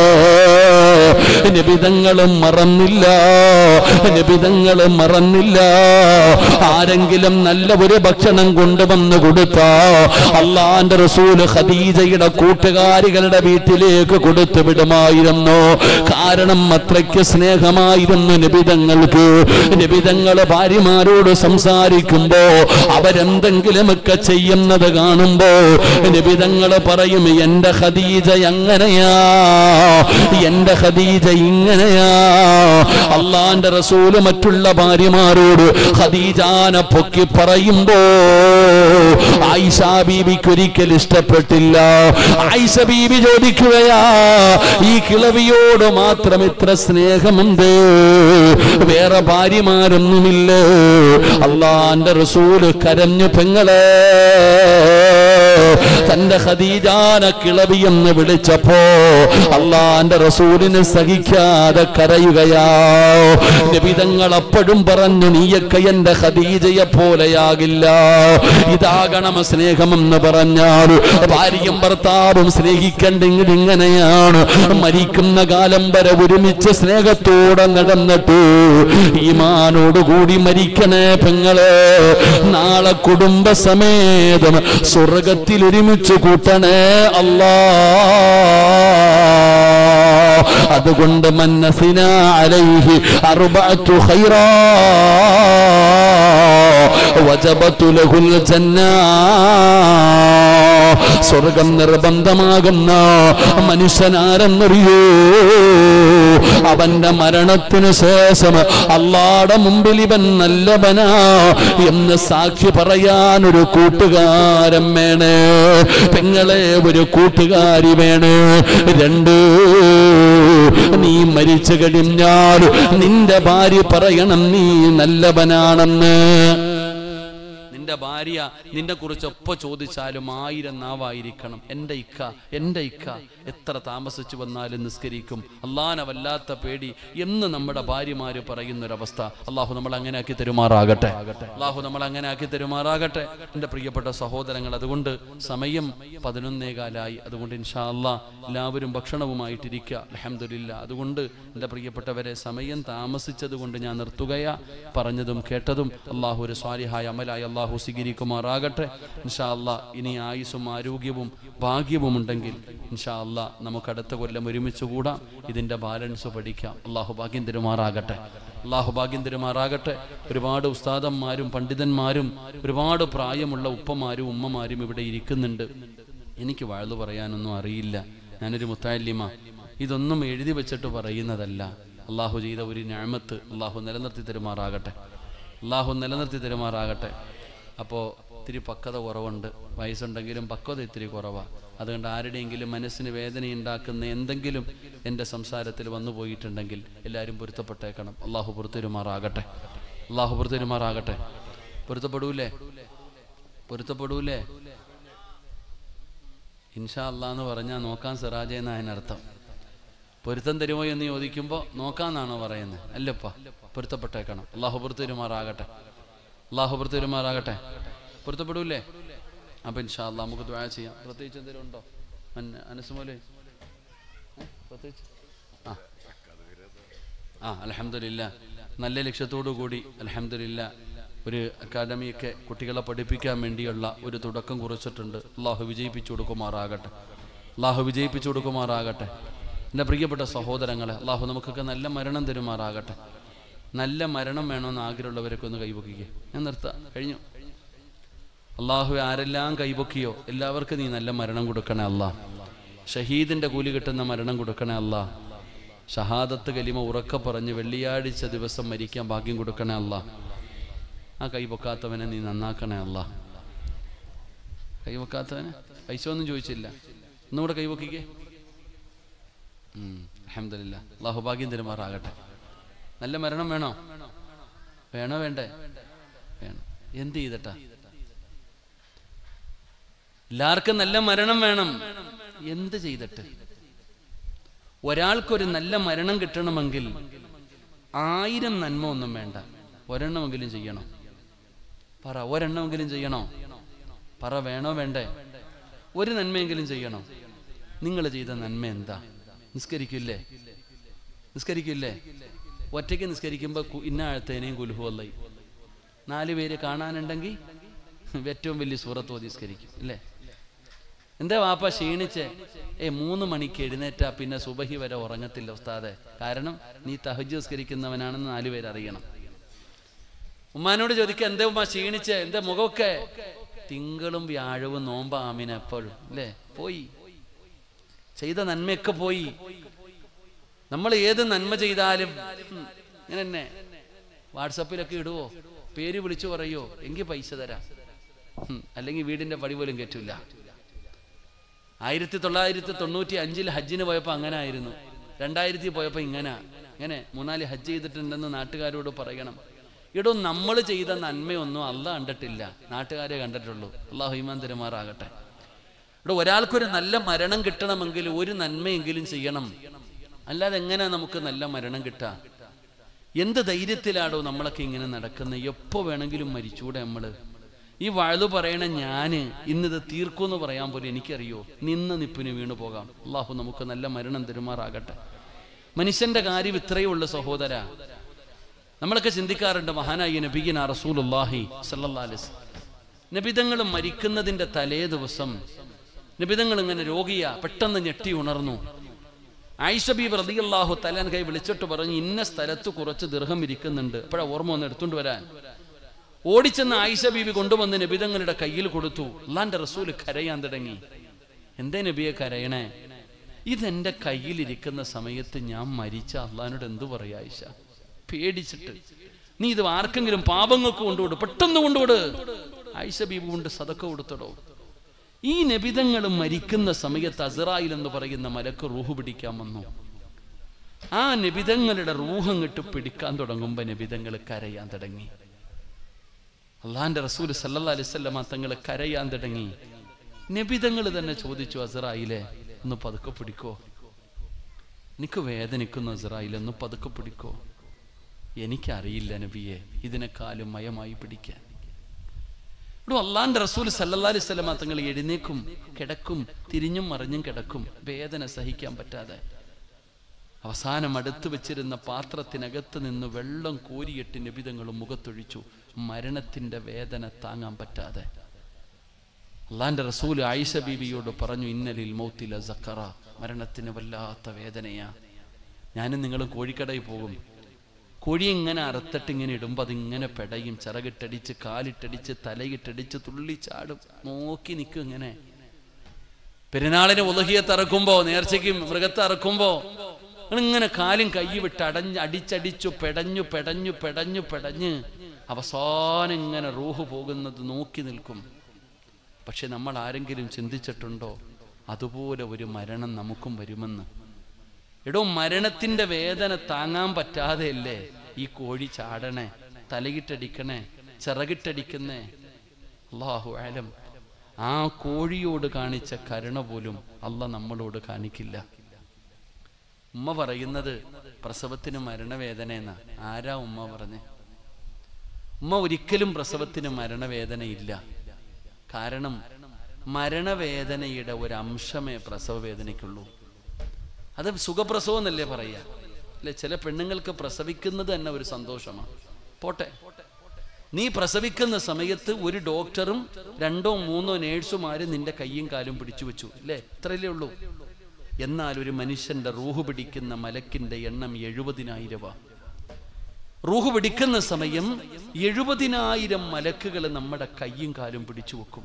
നിബിതങ്ങളും മറന്നില്ല നിബിതങ്ങളും മറന്നില്ല ആരെങ്കിലും നല്ല ഒരു ഭക്ഷണം കൊണ്ടുവന്ന് കൊടുത്ത അള്ളാന്റെ റസൂല് ഖദീജയുടെ കൂട്ടുകാരികളുടെ വീട്ടിലേക്ക് കൊടുത്തു വിടുമായിരുന്നു കാരണം അത്രയ്ക്ക് സ്നേഹമായിരുന്നു നിബിതങ്ങൾക്ക് നിബിതങ്ങൾ ഭാര്യമാരോട് സംസാരിക്കുമ്പോ അവരെന്തെങ്കിലുമൊക്കെ ചെയ്യുന്നത് കാണുമ്പോ നിബിതങ്ങൾ പറയും എന്റെ ഖദീജ എങ്ങനെയാ എന്റെ ഖദീജ ഇങ്ങനെയാ അള്ളാന്റെ റസൂല് മറ്റുള്ള ഭാര്യമാരോട് ഖദീജാനെ പൊക്കി പറയുമ്പോ ആയിഷ ബീബിക്ക് ഒരിക്കൽ ഇഷ്ടപ്പെട്ടില്ല ആയിഷ ബീബി ചോദിക്കുകയാ ഈ കിളവിയോട് മാത്രം ഇത്ര സ്നേഹമുണ്ട് വേറെ ഭാര്യമാരൊന്നുമില്ല അള്ളാന്റെ റസൂല് കരഞ്ഞു പെങ്ങളെ തന്റെ ഖദീജാന കിളവി എന്ന് വിളിച്ചപ്പോ അള്ളാന്റെ റസൂലിന് സഹിക്കാതെ കരയുകയാ നബിതങ്ങൾ അപ്പോഴും പറഞ്ഞു നീയൊക്കെ എന്റെ ഖദീജയെ പോലെയാകില്ല ഇതാകണം സ്നേഹമെന്ന് പറഞ്ഞാൽ ഭാര്യയും ഭർത്താവും സ്നേഹിക്കണ്ടെങ്കിൽ ഇങ്ങനെയാണ് മരിക്കുന്ന കാലം വരെ ഒരുമിച്ച് സ്നേഹത്തോടെ നടന്നിട്ട് ഈമാനോടുകൂടി മരിക്കണേ പെങ്ങളെ നാളെ കുടുംബസമേതം സ്വർഗത്തിൽ ഒരുമിച്ച് കൂട്ടണേ അല്ലാ അതുകൊണ്ട് മന്നസിന അലൈഹി അർബഅത്തു ഖൈറാ വജബത്തു ലഹുൽ ജന്നാ സ്വർഗം നിർബന്ധമാകുന്ന മനുഷ്യനാരെന്നറിയോ അവന്റെ മരണത്തിന് ശേഷം അള്ളാടെ മുമ്പിൽ ഇവൻ നല്ലവനാ എന്ന് സാക്ഷി പറയാൻ ഒരു കൂട്ടുകാരൻ വേണേ പെങ്ങളെ ഒരു കൂട്ടുകാരി വേണേ രണ്ട് നീ മരിച്ചു കഴിഞ്ഞാൽ നിന്റെ ഭാര്യ പറയണം നീ നല്ലവനാണെന്ന് നിന്റെ ഭാര്യ നിന്നെ കുറിച്ച് ഒപ്പ ചോദിച്ചാലും ആയിരം നാവായിരിക്കണം എൻ്റെ ഇക്ക എൻ്റെ ഇക്ക എത്ര താമസിച്ചു വന്നാലും നിസ്കരിക്കും അള്ളാന വല്ലാത്ത പേടി എന്ന് നമ്മുടെ ഭാര്യമാര് പറയുന്നൊരവസ്ഥ അള്ളാഹു നമ്മൾ അങ്ങനെ ആക്കി തരുമാറാകട്ടെ അള്ളാഹു നമ്മൾ അങ്ങനെ ആക്കി തരുമാറാകട്ടെ എൻ്റെ പ്രിയപ്പെട്ട സഹോദരങ്ങൾ അതുകൊണ്ട് സമയം പതിനൊന്നേകാലായി അതുകൊണ്ട് ഇൻഷാ അല്ലാ എല്ലാവരും ഭക്ഷണവുമായിട്ടിരിക്കുക അലഹമില്ല അതുകൊണ്ട് എൻ്റെ പ്രിയപ്പെട്ടവരെ സമയം താമസിച്ചത് കൊണ്ട് ഞാൻ നിർത്തുകയാ പറഞ്ഞതും കേട്ടതും അള്ളാഹു ഒരു സ്വാലിഹായ അമലായി അള്ളാഹു സ്വീകരിക്കുമാറാകട്ടെ ഇൻഷാ അല്ലാ ഇനി ആയുസ്സും ആരോഗ്യവും ഭാഗ്യവും ഉണ്ടെങ്കിൽ ഇൻഷാ അല്ലാ നമുക്ക് അടുത്ത കൊല്ലം ഒരുമിച്ച് കൂടാം ഇതിൻ്റെ ബാലൻസ് പഠിക്കാം അള്ളാഹു ഭാഗ്യം തരുമാറാകട്ടെ അള്ളാഹു ഭാഗ്യം തരുമാറാകട്ടെ ഒരുപാട് ഉസ്താദന്മാരും പണ്ഡിതന്മാരും ഒരുപാട് പ്രായമുള്ള ഉപ്പമാരും ഉമ്മമാരും ഇവിടെ ഇരിക്കുന്നുണ്ട് എനിക്ക് വാഴ്ന്നു പറയാനൊന്നും അറിയില്ല ഞാനൊരു മുത്താലിമ ഇതൊന്നും എഴുതി വെച്ചിട്ട് പറയുന്നതല്ല അള്ളാഹു ചെയ്ത ഒരു ഞാമത്ത് അള്ളാഹു നിലനിർത്തി തരുമാറാകട്ടെ അള്ളാഹു നിലനിർത്തി തരുമാറാകട്ടെ അപ്പോൾ ഇത്തിരി പക്വത കുറവുണ്ട് വയസ്സുണ്ടെങ്കിലും പക്വത ഇത്തിരി കുറവാണ് അതുകൊണ്ട് ആരുടെയെങ്കിലും മനസ്സിന് വേദനയുണ്ടാക്കുന്ന എന്തെങ്കിലും എൻ്റെ സംസാരത്തിൽ വന്നു പോയിട്ടുണ്ടെങ്കിൽ എല്ലാവരും പൊരുത്തപ്പെട്ടേക്കണം അള്ളാഹു പൊറുത്തരുമാറാകട്ടെ അള്ളാഹു പൊറുത്തരുമാറാകട്ടെ പൊരുത്തപ്പെടൂലേ പൊരുത്തപ്പെടൂലേ ഇൻഷാ അല്ലാ എന്ന് പറഞ്ഞാൽ നോക്കാൻ സിറാജ എന്ന അതിനർത്ഥം പൊരുത്തം തരുമോ എന്ന് ചോദിക്കുമ്പോൾ നോക്കാന്നാണോ പറയുന്നത് അല്ലപ്പാ പൊരുത്തപ്പെട്ടേക്കണം അള്ളാഹു പൊറുത്തരുമാറാകട്ടെ അള്ളാഹു പൊറുത്തരുമാറാകട്ടെ പൊരുത്തപ്പെടൂലേ അപ്പം ഇൻഷാ അല്ലാ നമുക്ക് ദ്വാ ചെയ്യാം പ്രത്യേകിച്ച് എന്തെങ്കിലും ഉണ്ടോ അന്ന- അനസുമോലെ ഏ? പ്രത്യേകിച്ച് ആ ആ അലഹമില്ല നല്ല ലക്ഷ്യത്തോടു കൂടി അലഹമില്ല ഒരു അക്കാദമിയൊക്കെ കുട്ടികളെ പഠിപ്പിക്കാൻ വേണ്ടിയുള്ള ഒരു തുടക്കം കുറിച്ചിട്ടുണ്ട് അള്ളാഹു വിജയിപ്പിച്ചു കൊടുക്കുമാറാകട്ടെ അള്ളാഹു വിജയിപ്പിച്ചു കൊടുക്കുമാറാകട്ടെ എൻ്റെ പ്രിയപ്പെട്ട സഹോദരങ്ങളെ അള്ളാഹു നമുക്കൊക്കെ നല്ല മരണം തരുമാറാകട്ടെ നല്ല മരണം വേണമെന്ന് ആഗ്രഹമുള്ളവരൊക്കെ ഒന്ന് കൈപൊക്കിക്കുക ഞാൻ നിർത്താം കഴിഞ്ഞു അള്ളാഹു ആരെല്ലാം കൈപൊക്കിയോ എല്ലാവർക്കും നീ നല്ല മരണം കൊടുക്കണേ അല്ലാ ഷഹീദിന്റെ കൂലി കിട്ടുന്ന മരണം കൊടുക്കണേ അല്ലാ ഷഹാദത്ത് കലിമ ഉറക്ക പറഞ്ഞ് വെള്ളിയാഴ്ച ദിവസം മരിക്കാൻ ഭാഗ്യം കൊടുക്കണേ അല്ലാ ആ കൈപൊക്കാത്തവനെ നീ നന്നാക്കണേ അല്ലാ കൈവക്കാത്തവനെ പൈസ ഒന്നും ചോദിച്ചില്ല ഒന്നുകൂടെ കൈവക്കിക്കേ അഹമ്മദില്ല അള്ളാഹു ഭാഗ്യം തരുമാറാകട്ടെ നല്ല മരണം വേണോ വേണോ വേണ്ടേ വേണം എന്ത് ചെയ്തട്ടാ എല്ലാവർക്കും നല്ല മരണം വേണം എന്ത് ചെയ്തിട്ട് ഒരാൾക്കൊരു നല്ല മരണം കിട്ടണമെങ്കിൽ ആയിരം നന്മ ഒന്നും വേണ്ട ഒരെണ്ണമെങ്കിലും ചെയ്യണം പറ ഒരെണ്ണമെങ്കിലും ചെയ്യണോ പറ വേണോ വേണ്ടേ ഒരു നന്മയെങ്കിലും ചെയ്യണോ നിങ്ങൾ ചെയ്ത നന്മ എന്താ നിസ്കരിക്കില്ലേ നിസ്കരിക്കില്ലേ ഒറ്റയ്ക്ക് നിസ്കരിക്കുമ്പോൾ കു- ഇന്ന ആഴത്തേനെയും കുലുഹുവല്ലായി നാല് പേര് കാണാനുണ്ടെങ്കിൽ ഏറ്റവും വലിയ സൂറത്ത് ഓതി നിസ്കരിക്കും അല്ലേ എന്താ വാപ്പ ക്ഷീണിച്ച് ഏ മൂന്ന് മണിക്ക് എഴുന്നേറ്റാ പിന്നെ സുബഹി വരെ ഉറങ്ങത്തില്ല ഉസ്താദെ കാരണം നീ തഹജ് നിസ്കരിക്കുന്നവനാണെന്ന് നാല് പേര് അറിയണം ഉമ്മാനോട് ചോദിക്കുക എന്താ ഉമ്മ ക്ഷീണിച്ച് എന്താ മുഖമൊക്കെ തിങ്കളും വ്യാഴവും നോമ്പ ആമിന എപ്പോഴും അല്ലേ പോയി ചെയ്ത നന്മയൊക്കെ പോയി നമ്മൾ ഏത് നന്മ ചെയ്താലും ഉം, ഇങ്ങനെ തന്നെ വാട്സപ്പിലൊക്കെ ഇടുവോ പേര് വിളിച്ചു പറയോ എങ്കിൽ പൈസ തരാം ഉം, അല്ലെങ്കിൽ വീടിന്റെ പടി പോലും കയറ്റില്ല ആയിരത്തി തൊള്ളായിരത്തി തൊണ്ണൂറ്റി അഞ്ചിൽ ഹജ്ജിന് പോയപ്പോൾ അങ്ങനെ ആയിരുന്നു രണ്ടായിരത്തി പോയപ്പോൾ ഇങ്ങനെ ഇങ്ങനെ മൂന്നാല് ഹജ്ജ് ചെയ്തിട്ടുണ്ടെന്ന് നാട്ടുകാരോട് പറയണം ഇടോ നമ്മൾ ചെയ്ത നന്മയൊന്നും അല്ല കണ്ടിട്ടില്ല നാട്ടുകാരെ കണ്ടിട്ടുള്ളൂ അള്ളാഹു ഈമാൻ തരുമാറാകട്ടെ ഇവിടെ ഒരാൾക്കൊരു നല്ല മരണം കിട്ടണമെങ്കിൽ ഒരു നന്മയെങ്കിലും ചെയ്യണം അല്ലാതെ എങ്ങനെ നമുക്ക് നല്ല മരണം കിട്ടാ എന്ത് ധൈര്യത്തിലാടോ നമ്മളൊക്കെ ഇങ്ങനെ നടക്കുന്നത് എപ്പോ വേണമെങ്കിലും മരിച്ചൂടെ നമ്മള് ഈ വഴുതു പറയണ ഞാന് ഇന്നിത് തീർക്കുമെന്ന് പറയാൻ പോലും എനിക്കറിയോ നിന്ന് നിപ്പിന് വീണു പോകാം അള്ളാഹു നമുക്ക് നല്ല മരണം തരുമാറാകട്ടെ മനുഷ്യന്റെ കാര്യം ഇത്രയേ ഉള്ളൂ സഹോദര നമ്മളൊക്കെ ചിന്തിക്കാറുണ്ട് മഹാനായി നബീന റസൂലുല്ലാഹി സല്ലല്ലാഹു അലൈഹി വസല്ലം. നബിതങ്ങൾ മരിക്കുന്നതിന്റെ തലേ ദിവസം നബിതങ്ങൾ ഇങ്ങനെ രോഗിയാ പെട്ടെന്ന് ഞെട്ടി ഉണർന്നു ആയിഷ ബീബ് റളിയല്ലാഹു തലാൻ കൈ വിളിച്ചിട്ട് പറഞ്ഞു ഇന്ന സ്ഥലത്ത് കുറച്ച് ദീർഘം ഇരിക്കുന്നുണ്ട് അപ്പോഴാ ഓർമ്മ ഒന്ന് എടുത്തുകൊണ്ട് വരാൻ ഓടിച്ചെന്ന് ആയിഷ ബീബി കൊണ്ടുവന്ന് നബിതങ്ങളുടെ കയ്യിൽ കൊടുത്തു അള്ളാന്റെ റസൂല് കരയാൻ തുടങ്ങി എന്തേ നബിയെ കരയണേ ഇതെന്റെ കയ്യിലിരിക്കുന്ന സമയത്ത് ഞാൻ മരിച്ച അള്ളഹാനോട് എന്തു പറയാ ആയിഷ പേടിച്ചിട്ട് നീ ഇത് ആർക്കെങ്കിലും പാപങ്ങൾക്ക് കൊണ്ടുവിട് പെട്ടെന്ന് കൊണ്ടുവിട് ആയിഷ ബീബി കൊണ്ട് സതക്ക കൊടുത്തടോ ഈ നബിതങ്ങൾ മരിക്കുന്ന സമയത്ത് അസറായിൽ എന്ന് പറയുന്ന മലക്ക് റൂഹ് പിടിക്കാൻ വന്നു ആ നബിതങ്ങളുടെ റൂഹങ്ങിട്ട് പിടിക്കാൻ തുടങ്ങുമ്പോ നബിതങ്ങൾ കരയാൻ തുടങ്ങി അള്ളാന്റെ റസൂൽ സല്ലല്ലാ അലിസ്വല്ലമ തങ്ങൾ കരയാൻ തുടങ്ങി നബിതങ്ങൾ തന്നെ ചോദിച്ചു അസറായിലെ ഒന്ന് പതുക്കെ പിടിക്കോ എനിക്ക് വേദനിക്കുന്നു അസറായിലെ ഒന്ന് പതുക്കെ പിടിക്കോ എനിക്കറിയില്ല നബിയെ ഇതിനെക്കാളും മയമായി പിടിക്കാൻ ഇവിടെ അള്ളാന്റെ റസൂൽ സല്ലല്ലാ അലൈഹി സ്വലമ തങ്ങൾ എഴുന്നേക്കും കിടക്കും തിരിഞ്ഞും മറിഞ്ഞും കിടക്കും വേദന സഹിക്കാൻ പറ്റാതെ അവസാനം അടുത്ത് വെച്ചിരുന്ന പാത്രത്തിനകത്ത് നിന്ന് വെള്ളം കോരിയിട്ട് നിബിതങ്ങളും മുഖത്തൊഴിച്ചു മരണത്തിന്റെ വേദന താങ്ങാൻ പറ്റാതെ അള്ളാന്റെ റസൂൽ ആയിഷ ബീബിയോട് പറഞ്ഞു ഇന്നലിൽ മൗത്തില സക്കറ മരണത്തിന് വല്ലാത്ത വേദനയാ ഞാനും നിങ്ങളും കോഴിക്കടയിൽ പോകും കോഴി ഇങ്ങനെ അറുത്തിട്ട് ഇങ്ങനെ ഇടുമ്പോൾ അതിങ്ങനെ പെടയും ചിറകിട്ടടിച്ച് കാലിട്ടടിച്ച് തലയിട്ടടിച്ച് തുള്ളിച്ചാടും നോക്കി നിൽക്കും ഇങ്ങനെ പെരുന്നാളിന് ഉലഹിയത്ത് ഇറക്കുമ്പോ നേർച്ചയ്ക്ക് മൃഗത്തെ ഇറക്കുമ്പോ ഇങ്ങനെ കാലും കൈ വിട്ട് അടഞ്ഞ് അടിച്ചടിച്ചു പെടഞ്ഞു പെടഞ്ഞു പെടഞ്ഞു പെടഞ്ഞ് അവസാനം ഇങ്ങനെ റൂഹ് പോകുന്നത് നോക്കി നിൽക്കും പക്ഷെ നമ്മൾ ആരെങ്കിലും ചിന്തിച്ചിട്ടുണ്ടോ അതുപോലെ ഒരു മരണം നമുക്കും വരുമെന്ന് എടോ മരണത്തിന്റെ വേദന താങ്ങാൻ പറ്റാതെയല്ലേ ഈ കോഴി ചാടണേ തലയിട്ടടിക്കണേ ചിറകിട്ടടിക്കുന്നേ അള്ളാഹു ആലം ആ കോഴിയോട് കാണിച്ച കരുണ പോലും അല്ല നമ്മളോട് കാണിക്കില്ല ഉമ്മ പറയുന്നത് പ്രസവത്തിന് മരണവേദന എന്നാ ആരാ ഉമ്മ പറഞ്ഞേ ഉമ്മ ഒരിക്കലും പ്രസവത്തിന് മരണവേദനയില്ല കാരണം മരണവേദനയുടെ ഒരു അംശമേ പ്രസവ വേദനയ്ക്കുള്ളൂ അത് സുഖപ്രസവം എന്നല്ലേ പറയുക അല്ലെ ചില പെണ്ണുങ്ങൾക്ക് പ്രസവിക്കുന്നത് തന്നെ ഒരു സന്തോഷമാണ് പോട്ടെ നീ പ്രസവിക്കുന്ന സമയത്ത് ഒരു ഡോക്ടറും രണ്ടോ മൂന്നോ നേഴ്സുമാരും നിന്റെ കയ്യും കാലും പിടിച്ചു വെച്ചു അല്ലേ ഇത്രയല്ലേ ഉള്ളൂ എന്നാൽ ഒരു മനുഷ്യന്റെ റൂഹ് പിടിക്കുന്ന മലക്കിന്റെ എണ്ണം എഴുപതിനായിരമാണ് റൂഹ് പിടിക്കുന്ന സമയം എഴുപതിനായിരം മലക്കുകൾ നമ്മുടെ കയ്യും കാലും പിടിച്ചു വെക്കും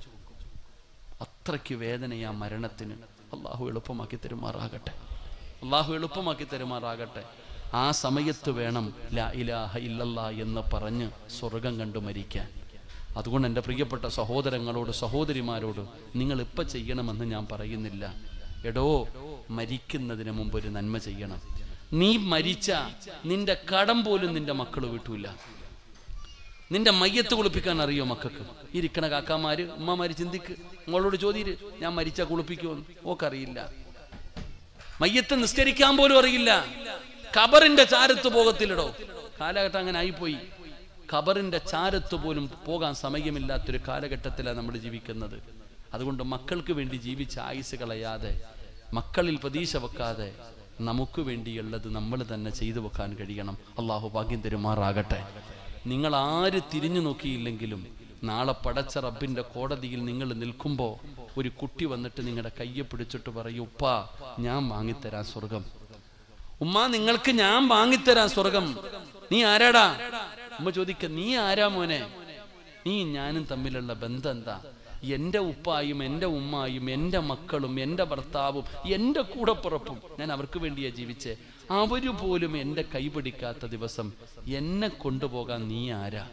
അത്രയ്ക്ക് വേദനയാ മരണത്തിന് അള്ളാഹു എളുപ്പമാക്കി തരുമാറാകട്ടെ അള്ളാഹു എളുപ്പമാക്കി തരുമാറാകട്ടെ ആ സമയത്ത് വേണം ലാ ഇലാഹ ഇല്ലല്ലാ എന്ന് പറഞ്ഞ് സ്വർഗം കണ്ടു മരിക്കാൻ അതുകൊണ്ട് എൻ്റെ പ്രിയപ്പെട്ട സഹോദരങ്ങളോട് സഹോദരിമാരോട് നിങ്ങൾ ഇപ്പം ചെയ്യണമെന്ന് ഞാൻ പറയുന്നില്ല എടോ മരിക്കുന്നതിന് മുമ്പ് ഒരു നന്മ ചെയ്യണം നീ മരിച്ച നിന്റെ കടം പോലും നിന്റെ മക്കൾ വിട്ടൂല നിന്റെ മയ്യത്ത് കുളിപ്പിക്കാൻ അറിയോ മക്കൾക്ക് ഇരിക്കണ കാക്കാമാര് ഉമ്മമാര് ചിന്തിക്ക് മോളോട് ചോദ്യര് ഞാൻ മരിച്ച കുളിപ്പിക്കുമെന്ന് ഓക്കറിയില്ല മയ്യത്ത് നിസ്കരിക്കാൻ പോലും അറിയില്ല ഖബറിന്റെ ചാരത്ത് പോകത്തില്ലടോ കാലഘട്ടം അങ്ങനെ ആയിപ്പോയി ഖബറിന്റെ ചാരത്ത് പോലും പോകാൻ സമയമില്ലാത്തൊരു കാലഘട്ടത്തിലാണ് നമ്മൾ ജീവിക്കുന്നത് അതുകൊണ്ട് മക്കൾക്ക് വേണ്ടി ജീവിച്ച ആയുസ് കളയാതെ മക്കളിൽ പ്രതീക്ഷ വെക്കാതെ നമുക്ക് വേണ്ടിയുള്ളത് നമ്മൾ തന്നെ ചെയ്തു വെക്കാൻ കഴിയണം അള്ളാഹു ഭാഗ്യം തരുമാറാകട്ടെ നിങ്ങൾ ആര് തിരിഞ്ഞു നോക്കിയില്ലെങ്കിലും നാളെ പടച്ച റബ്ബിന്റെ കോടതിയിൽ നിങ്ങൾ നിൽക്കുമ്പോൾ ഒരു കുട്ടി വന്നിട്ട് നിങ്ങളുടെ കയ്യെ പിടിച്ചിട്ട് പറയും ഉപ്പ ഞാൻ വാങ്ങിത്തരാം സ്വർഗം ഉമ്മ നിങ്ങൾക്ക് ഞാൻ വാങ്ങിത്തരാം സ്വർഗം നീ ആരാടാ ഉമ്മ ചോദിക്ക നീ ആരാ മോനെ നീ ഞാനും തമ്മിലുള്ള ബന്ധം എന്താ എന്റെ ഉപ്പായും എന്റെ ഉമ്മായും എന്റെ മക്കളും എന്റെ ഭർത്താവും എന്റെ കൂടപ്പുറപ്പും ഞാൻ അവർക്ക് വേണ്ടിയാ ജീവിച്ചേ അവര് പോലും എന്റെ കൈപിടിക്കാത്ത ദിവസം എന്നെ കൊണ്ടുപോകാൻ നീ ആരാ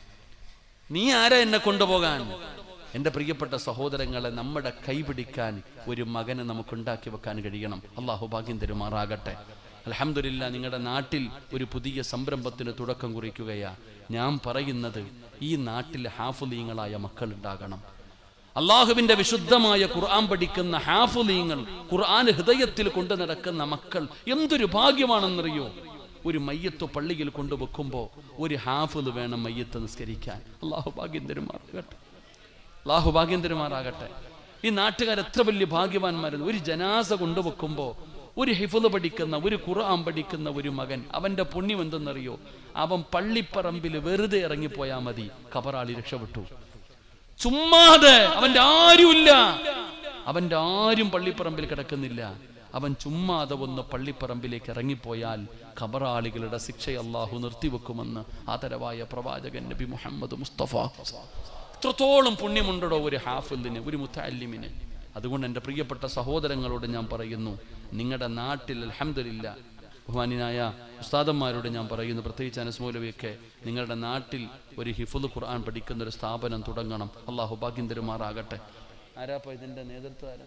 നീ ആരാ എന്നെ കൊണ്ടുപോകാൻ എൻ്റെ പ്രിയപ്പെട്ട സഹോദരങ്ങളെ നമ്മുടെ കൈപിടിക്കാൻ ഒരു മകനെ നമുക്ക് ഉണ്ടാക്കി വെക്കാൻ കഴിയണം അള്ളാഹു ഭാഗ്യം തരുമാറാകട്ടെ അലഹമില്ല നിങ്ങളുടെ നാട്ടിൽ ഒരു പുതിയ സംരംഭത്തിന് തുടക്കം കുറിക്കുകയാ ഞാൻ പറയുന്നത് ഈ നാട്ടിൽ ഹാഫുലീങ്ങളായ മക്കൾ ഉണ്ടാകണം അള്ളാഹുവിന്റെ വിശുദ്ധമായ ഖുർആൻ പഠിക്കുന്ന ഹാഫുലീങ്ങൾ ഖുർആൻ ഹൃദയത്തിൽ കൊണ്ടു നടക്കുന്ന മക്കൾ എന്തൊരു ഭാഗ്യമാണെന്നറിയോ ഒരു മയ്യത്ത് പള്ളിയിൽ കൊണ്ടുവെക്കുമ്പോൾ ഒരു ഹാഫിദ് വേണം മയ്യത്ത് നിസ്കരിക്കാൻ അള്ളാഹു ഭാഗ്യം തരുമാറാകട്ടെ അള്ളാഹു ഭാഗ്യം തരുമാറാകട്ടെ ഈ നാട്ടുകാർ എത്ര വലിയ ഭാഗ്യവാന്മാരെന്ന് ഒരു ജനാസ കൊണ്ടുവെക്കുമ്പോൾ ഒരു ഹിഫുദ് പഠിക്കുന്ന ഒരു ഖുർആൻ പഠിക്കുന്ന ഒരു മകൻ അവന്റെ പുണ്യം എന്തെന്നറിയോ അവൻ പള്ളിപ്പറമ്പിൽ വെറുതെ ഇറങ്ങിപ്പോയാൽ മതി കബറാളി രക്ഷപ്പെട്ടു ചുമ്മാതെ അവന്റെ ആരുമില്ല അവന്റെ ആരും പള്ളിപ്പറമ്പിൽ കിടക്കുന്നില്ല അവൻ ചുമ്മാതെ ഒന്ന് പള്ളിപ്പറമ്പിലേക്ക് ഇറങ്ങിപ്പോയാൽ ഖബറാളികളുടെ ശിക്ഷ അള്ളാഹു നിർത്തിവെക്കുമെന്ന് ആദരവായ പ്രവാചകൻ നബി മുഹമ്മദ് മുസ്തഫ എത്രത്തോളം പുണ്യമുണ്ടോ ഒരു ഹാഫിലിന് ഒരു മുത്തല്ലിമിന് അതുകൊണ്ട് എൻ്റെ പ്രിയപ്പെട്ട സഹോദരങ്ങളോട് ഞാൻ പറയുന്നു നിങ്ങളുടെ നാട്ടിൽ അലഹമില്ല ബഹുമാനായ ഉസ്താദന്മാരോട് ഞാൻ പറയുന്നു പ്രത്യേകിച്ച് അനസ്മൂലവിയൊക്കെ നിങ്ങളുടെ നാട്ടിൽ ഒരു ഹിഫുൽ ഖുർആൻ പഠിക്കുന്ന ഒരു സ്ഥാപനം തുടങ്ങണം അള്ളാഹു ഭാഗ്യം തരുമാറാകട്ടെ ആരാപ്പ ഇതിന്റെ നേതൃത്വം ആരാ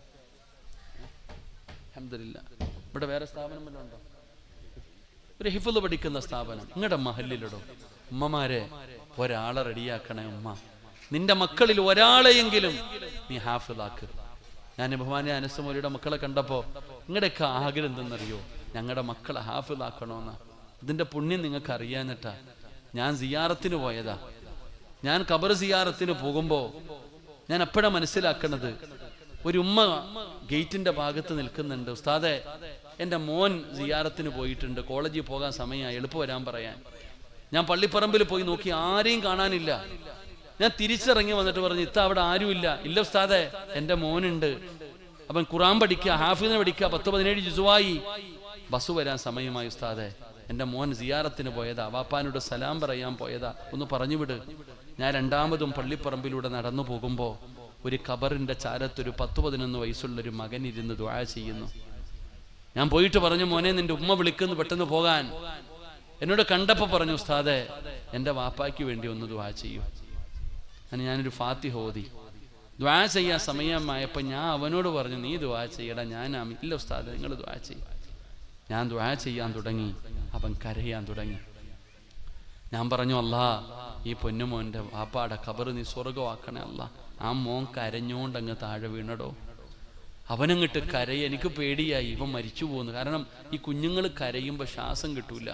അഹമ്മദില്ല ഇവിടെ വേറെ സ്ഥാപനം വല്ലതും ഉണ്ടോ ഒരു ഹിഫുൽ പഠിക്കുന്ന സ്ഥാപനം നിങ്ങളുടെ മഹലിലിടോ ഉമ്മമാരെ ഒരാളെ റെഡിയാക്കണേ ഉമ്മ നിന്റെ മക്കളിൽ ഒരാളെയെങ്കിലും നീ ഹാഫിലാക്ക് ഞാൻ ബഹുമാനെ അനസമോലിയുടെ മക്കളെ കണ്ടപ്പോ നിങ്ങളുടെയൊക്കെ ആഗ്രഹം എന്തെന്നറിയോ ഞങ്ങളുടെ മക്കളെ ഹാഫിലാക്കണമെന്ന് ഇതിന്റെ പുണ്യം നിങ്ങൾക്ക് അറിയാഞ്ഞിട്ടാ ഞാൻ സിയാറത്തിന് പോയതാ ഞാൻ കബർ സിയാറത്തിന് പോകുമ്പോ ഞാൻ എപ്പോഴാ മനസ്സിലാക്കണത് ഒരു ഉമ്മ ഗേറ്റിന്റെ ഭാഗത്ത് നിൽക്കുന്നുണ്ട് ഉസ്താദെ എന്റെ മോൻ സിയാറത്തിന് പോയിട്ടുണ്ട് കോളേജിൽ പോകാൻ സമയമായി എളുപ്പം വരാൻ പറയാൻ ഞാൻ പള്ളിപ്പറമ്പിൽ പോയി നോക്കി ആരെയും കാണാനില്ല ഞാൻ തിരിച്ചിറങ്ങി വന്നിട്ട് പറഞ്ഞു ഇത്ത അവിടെ ആരുമില്ല ഇല്ല ഉസ്താദെ എന്റെ മോനുണ്ട് അവൻ ഖുറാൻ പഠിക്കുക ഹാഫിദിനെ പഠിക്കുക പത്ത് പതിനേഴ് ജുസുവായി ബസ് വരാൻ സമയമായി ഉസ്താദെ എന്റെ മോൻ സിയാറത്തിന് പോയതാ വാപ്പാനോട് സലാം പറയാൻ പോയതാ ഒന്ന് പറഞ്ഞു വിട് ഞാൻ രണ്ടാമതും പള്ളിപ്പറമ്പിലൂടെ നടന്നു പോകുമ്പോ ഒരു ഖബറിന്റെ ചാരത്തൊരു പത്ത് പതിനൊന്ന് വയസ്സുള്ള ഒരു മകൻ ഇരുന്ന് ദ്വാ ചെയ്യുന്നു ഞാൻ പോയിട്ട് പറഞ്ഞു മോനെ നിന്റെ ഉമ്മ വിളിക്കുന്നു പെട്ടെന്ന് പോകാൻ എന്നോട് കണ്ടപ്പോ പറഞ്ഞു ഉസ്താദെ എന്റെ വാപ്പായ്ക്ക് വേണ്ടി ഒന്ന് ദ്വാ ചെയ്യൂ അങ്ങനെ ഞാനൊരു ഫാത്തിഹ ഓതി ദ്വാ ചെയ്യാൻ സമയമായപ്പോൾ ഞാൻ അവനോട് പറഞ്ഞു നീ ദ്വാ ചെയ്യടാ ഞാൻ ആമി- ഇല്ല ഉസ്താദ് നിങ്ങൾ ദ്വാ ചെയ്യും ഞാൻ ദ്വാ ചെയ്യാൻ തുടങ്ങി അവൻ കരയാൻ തുടങ്ങി ഞാൻ പറഞ്ഞു അല്ലാ ഈ പൊന്നുമോൻ്റെ വാപ്പാടെ കബറ് നീ സ്വർഗമാക്കണേ അല്ല ആ മോൻ കരഞ്ഞോണ്ട് അങ്ങ് താഴെ വീണടോ അവനങ്ങിട്ട് കരയ എനിക്ക് പേടിയായി ഇവൻ മരിച്ചു പോകുന്നു കാരണം ഈ കുഞ്ഞുങ്ങൾ കരയുമ്പോൾ ശ്വാസം കിട്ടൂല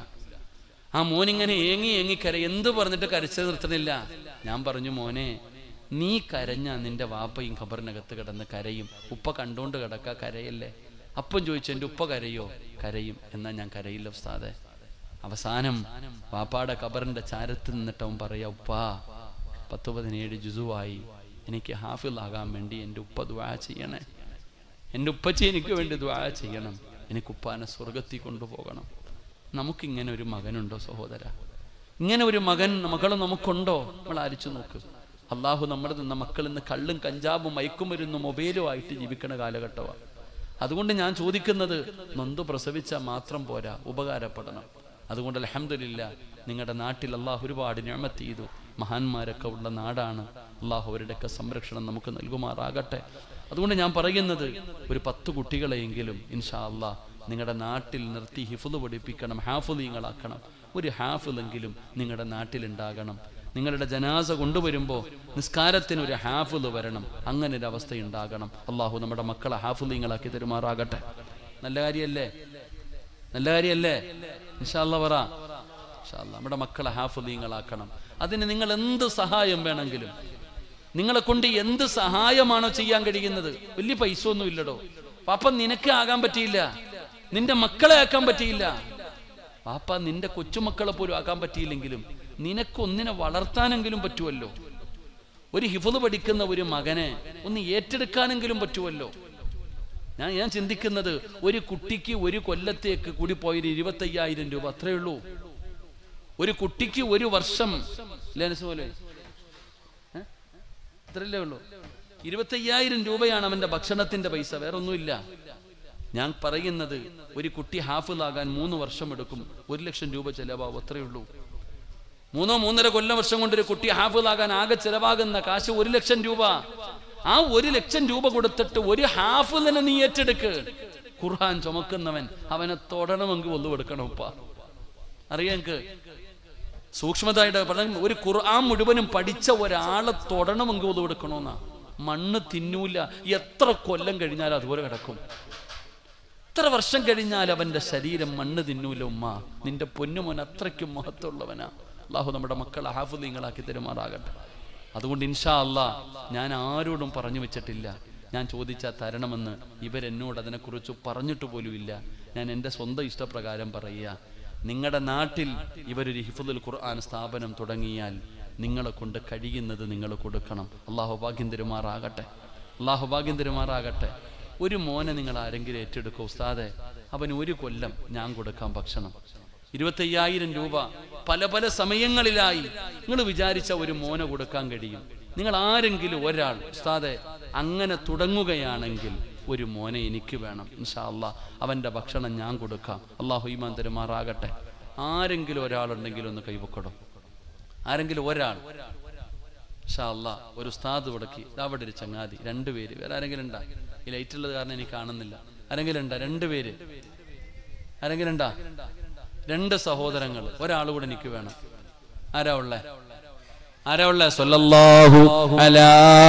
ആ മോൻ ഇങ്ങനെ ഏങ്ങി ഏങ്ങി കര എന്ത് പറഞ്ഞിട്ട് കരച്ചു നിർത്തണില്ല ഞാൻ പറഞ്ഞു മോനെ നീ കരഞ്ഞ നിന്റെ വാപ്പയും ഖബറിനകത്ത് കിടന്ന് കരയും ഉപ്പ കണ്ടോണ്ട് കിടക്ക കരയല്ലേ അപ്പം ചോദിച്ചു എൻ്റെ ഉപ്പ കരയോ കരയും എന്നാ ഞാൻ കരയില്ല ഉസ്താദെ അവസാനം വാപ്പാടെ ഖബറിന്റെ ചാരത്ത് നിന്നിട്ട് അവൻ പറയാ ഉപ്പാ പത്ത് പതിനേഴ് ജുസുവായി എനിക്ക് ഹാഫിളാകാൻ വേണ്ടി എൻ്റെ ഉപ്പ ദ്വാ ചെയ്യണേ എൻ്റെ ഉപ്പച്ചി എനിക്ക് വേണ്ടി ദ്വാ ചെയ്യണം എനിക്ക് ഉപ്പാനെ സ്വർഗത്തിൽ കൊണ്ടുപോകണം നമുക്കിങ്ങനെ ഒരു മകനുണ്ടോ സഹോദര ഇങ്ങനെ ഒരു മകൻ മകൾ നമുക്കുണ്ടോ നമ്മൾ ആരിച്ചു നോക്ക് അള്ളാഹു നമ്മുടെ നിന്ന മക്കൾ ഇന്ന് കള്ളും കഞ്ചാവും മയക്കുമരുന്ന് മൊബൈലും ആയിട്ട് ജീവിക്കുന്ന കാലഘട്ടമാണ് അതുകൊണ്ട് ഞാൻ ചോദിക്കുന്നത് നൊന്ത് പ്രസവിച്ചാൽ മാത്രം പോരാ ഉപകാരപ്പെടണം അതുകൊണ്ട് അലഹമില്ല നിങ്ങളുടെ നാട്ടിൽ അള്ളാഹു ഒരുപാട് ഞാമത്ത് ചെയ്തു മഹാന്മാരൊക്കെ ഉള്ള നാടാണ് അള്ളാഹു അവരുടെയൊക്കെ സംരക്ഷണം നമുക്ക് നൽകുമാറാകട്ടെ അതുകൊണ്ട് ഞാൻ പറയുന്നത് ഒരു പത്ത് കുട്ടികളെയെങ്കിലും ഇൻഷാ അള്ളാഹ് നിങ്ങളുടെ നാട്ടിൽ നിർത്തി ഹിഫുദ് പഠിപ്പിക്കണം ഹാഫുദീങ്ങളാക്കണം ഒരു ഹാഫിലെങ്കിലും നിങ്ങളുടെ നാട്ടിലുണ്ടാകണം നിങ്ങളുടെ ജനാസ കൊണ്ടുവരുമ്പോൾ നിസ്കാരത്തിന് ഒരു ഹാഫിദ് വരണം അങ്ങനെ ഒരു അവസ്ഥ ഉണ്ടാകണം അള്ളാഹു നമ്മുടെ മക്കളെ ഹാഫുദീങ്ങളാക്കി തരുമാറാകട്ടെ നല്ല കാര്യമല്ലേ നല്ല കാര്യമല്ലേ ഇൻഷാല്ല പറ ഇൻഷാല്ല നമ്മുടെ മക്കളെ ഹാഫുദീങ്ങളാക്കണം അതിന് നിങ്ങൾ എന്ത് സഹായം വേണമെങ്കിലും നിങ്ങളെ കൊണ്ട് എന്ത് സഹായമാണോ ചെയ്യാൻ കഴിയുന്നത് വലിയ പൈസ ഒന്നും ഇല്ലടോ പാപ്പ നിനക്ക് ആകാൻ പറ്റിയില്ല നിന്റെ മക്കളെ ആക്കാൻ പറ്റിയില്ല പാപ്പ നിന്റെ കൊച്ചുമക്കളെ പോലും ആക്കാൻ പറ്റിയില്ലെങ്കിലും നിനക്കൊന്നിനെ വളർത്താനെങ്കിലും പറ്റുമല്ലോ ഒരു ഹിഫുദ് പഠിക്കുന്ന ഒരു മകനെ ഒന്ന് ഏറ്റെടുക്കാനെങ്കിലും പറ്റുമല്ലോ ഞാൻ ഞാൻ ചിന്തിക്കുന്നത് ഒരു കുട്ടിക്ക് ഒരു കൊല്ലത്തേക്ക് കൂടി പോയൊരു ഇരുപത്തയ്യായിരം രൂപ അത്രേ ഉള്ളൂ ഒരു കുട്ടിക്ക് ഒരു വർഷം ലേനസ് പോലെ ഏ? അത്രയല്ലേ ഉള്ളൂ ഇരുപത്തയ്യായിരം രൂപയാണ് അവന്റെ ഭക്ഷണത്തിന്റെ പൈസ വേറെ ഒന്നുമില്ല ഞാൻ പറയുന്നത് ഒരു കുട്ടി ഹാഫിലാകാൻ മൂന്ന് വർഷം എടുക്കും ഒരു ലക്ഷം രൂപ ചെലവാകും അത്രയേ ഉള്ളൂ മൂന്നോ മൂന്നര കൊല്ലം വർഷം കൊണ്ട് ഒരു കുട്ടി ഹാഫിലാകാൻ ആകെ ചെലവാകുന്ന കാശ് ഒരു ലക്ഷം രൂപ ആ ഒരു ലക്ഷം രൂപ കൊടുത്തിട്ട് ഒരു ഹാഫിലിനെ നീ ഏറ്റെടുക്ക് ഖുർഹാൻ ചുമക്കുന്നവൻ അവനെ തൊടണമെങ്കിൽ ഒന്നു കൊടുക്കണം ഉപ്പ അറിയാക്ക് സൂക്ഷ്മതയുടെ പറഞ്ഞ ഒരു ഖുർആൻ മുഴുവനും പഠിച്ച ഒരാളെ തൊടണമെങ്കിൽ ഒന്നു കൊടുക്കണമെന്നാ മണ്ണ് തിന്നൂല എത്ര കൊല്ലം കഴിഞ്ഞാൽ അതുപോലെ കിടക്കും എത്ര വർഷം കഴിഞ്ഞാൽ അവന്റെ ശരീരം മണ്ണ് തിന്നൂല ഉമ്മ നിന്റെ പൊന്നുമോൻ അത്രയ്ക്കും മഹത്വമുള്ളവനാ അള്ളാഹു നമ്മുടെ മക്കളെ ഹാഫുദീങ്ങളാക്കി തരുമാറാകട്ടെ അതുകൊണ്ട് ഇൻഷാ അല്ലാ ഞാൻ ആരോടും പറഞ്ഞു വെച്ചിട്ടില്ല ഞാൻ ചോദിച്ചാൽ തരണമെന്ന് ഇവരെന്നോട് അതിനെക്കുറിച്ച് പറഞ്ഞിട്ട് പോലുമില്ല ഞാൻ എൻ്റെ സ്വന്തം ഇഷ്ടപ്രകാരം പറയുക നിങ്ങളുടെ നാട്ടിൽ ഇവരൊരു ഹിഫുദുൽ ഖുർആൻ സ്ഥാപനം തുടങ്ങിയാൽ നിങ്ങളെ കൊണ്ട് കഴിയുന്നത് നിങ്ങൾ കൊടുക്കണം അള്ളാഹു ഭാഗ്യം തരുമാറാകട്ടെ അള്ളാഹു ഭാഗ്യം തരുമാറാകട്ടെ ഒരു മോനെ നിങ്ങൾ ആരെങ്കിലും ഏറ്റെടുക്കുക ഉസ്താദെ അവൻ ഒരു കൊല്ലം ഞാൻ കൊടുക്കാം ഭക്ഷണം ഇരുപത്തയ്യായിരം രൂപ പല പല സമയങ്ങളിലായി നിങ്ങൾ വിചാരിച്ച ഒരു മോനെ കൊടുക്കാൻ കഴിയും നിങ്ങൾ ആരെങ്കിലും ഒരാൾ ഉസ്താദെ അങ്ങനെ തുടങ്ങുകയാണെങ്കിൽ ഒരു മോനെ എനിക്ക് വേണം ഇൻഷാ അല്ലാ അവന്റെ ഭക്ഷണം ഞാൻ കൊടുക്കാം അള്ളാഹു ഈമാൻ തരുമാറാകട്ടെ ആരെങ്കിലും ഒരാളുണ്ടെങ്കിൽ ഒന്ന് കൈവക്കണം ആരെങ്കിലും ഒരാൾ ഇൻഷാ അല്ലാ ഒരു ഉസ്താദ് മുടക്കി ദാ അവിടെ ഒരു ചങ്ങാതി രണ്ടുപേര് വേറെ ആരെങ്കിലും ഉണ്ടാ ഈ ലൈറ്റ് ഉള്ളത് കാരണം എനിക്ക് കാണുന്നില്ല ആരെങ്കിലും ഉണ്ടാ രണ്ടുപേര് ആരെങ്കിലും ഉണ്ടാ രണ്ട് സഹോദരങ്ങൾ ഒരാൾ കൂടെ എനിക്ക് വേണം ആരാ ഉള്ളേ ആരാ ഉള്ളേ സല്ലല്ലാഹു അലാ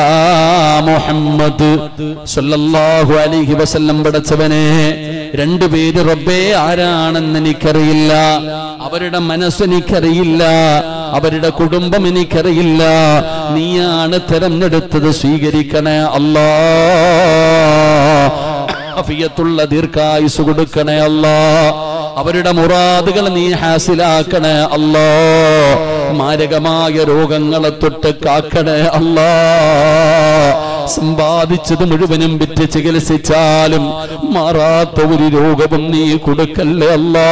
മുഹമ്മദ് സല്ലല്ലാഹു അലൈഹി വസല്ലം പടച്ചവനെ രണ്ടുപേര് റബ്ബേ ആരാണെന്ന് എനിക്കറിയില്ല അവരുടെ മനസ്സെനിക്കറിയില്ല അവരുടെ കുടുംബം എനിക്കറിയില്ല നീയാണ് തെരഞ്ഞെടുത്തത് സ്വീകരിക്കണേ അല്ലാ അഫിയത്തുള്ള ദീർഘായുസ് കൊടുക്കണേ അല്ലാ അവരുടെ മുറാദുകൾ നീ ഹാസിലാക്കണേ അല്ലാ മാരകമായ രോഗങ്ങളെ തൊട്ട് കാക്കണേ അല്ലാ സമ്പാദിച്ചത് മുഴുവനും വിറ്റ് ചികിത്സിച്ചാലും മാറാത്ത ഒരു രോഗവും നീ കൊടുക്കല്ലേ അല്ലാ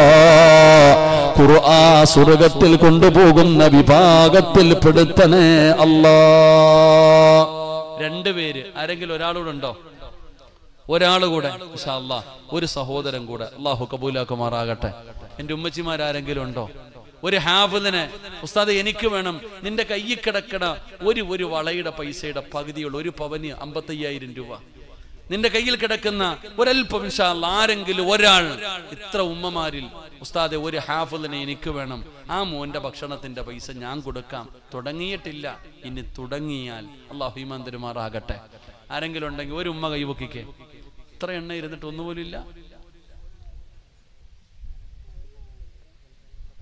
ഖുർആ സ്വർഗത്തിൽ കൊണ്ടുപോകുന്ന വിഭാഗത്തിൽ പെടുത്തണേ അല്ലാ രണ്ടുപേര് ആരെങ്കിലും ഒരാളോടുണ്ടോ ഒരാൾ കൂടെ ഇൻഷാ അല്ലാ ഒരു സഹോദരൻ കൂടെ അള്ളാഹു കബൂലാക്കുമാറാകട്ടെ എന്റെ ഉമ്മച്ചിമാരാരെങ്കിലും ഉണ്ടോ ഒരു ഹാഫിദിനെ ഉസ്താദ് എനിക്ക് വേണം നിന്റെ കയ്യിൽ കിടക്കണ ഒരു ഒരു വളയുടെ പൈസയുടെ പകുതിയുള്ള ഒരു പവന് അമ്പത്തയ്യായിരം രൂപ നിന്റെ കയ്യിൽ കിടക്കുന്ന ഒരൽപ്പം ഇൻഷാ അല്ലാ ആരെങ്കിലും ഒരാൾ ഇത്ര ഉമ്മമാരിൽ ഉസ്താദെ ഒരു ഹാഫിളിനെ എനിക്ക് വേണം ആ മോന്റെ ഭക്ഷണത്തിന്റെ പൈസ ഞാൻ കൊടുക്കാം തുടങ്ങിയിട്ടില്ല ഇനി തുടങ്ങിയാൽ അള്ളാഹു ഈമാൻ തരുമാറാകട്ടെ ആരെങ്കിലും ഉണ്ടെങ്കിൽ ഒരു ഉമ്മ കൈവക്കിക്കേ ഇത്ര എണ്ണ ഇരുന്നിട്ട് ഒന്നുപോലും ഇല്ല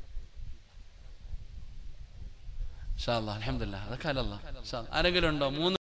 അലഹമില്ല അതൊക്കെ അല്ലല്ല ആരെങ്കിലും ഉണ്ടോ മൂന്ന്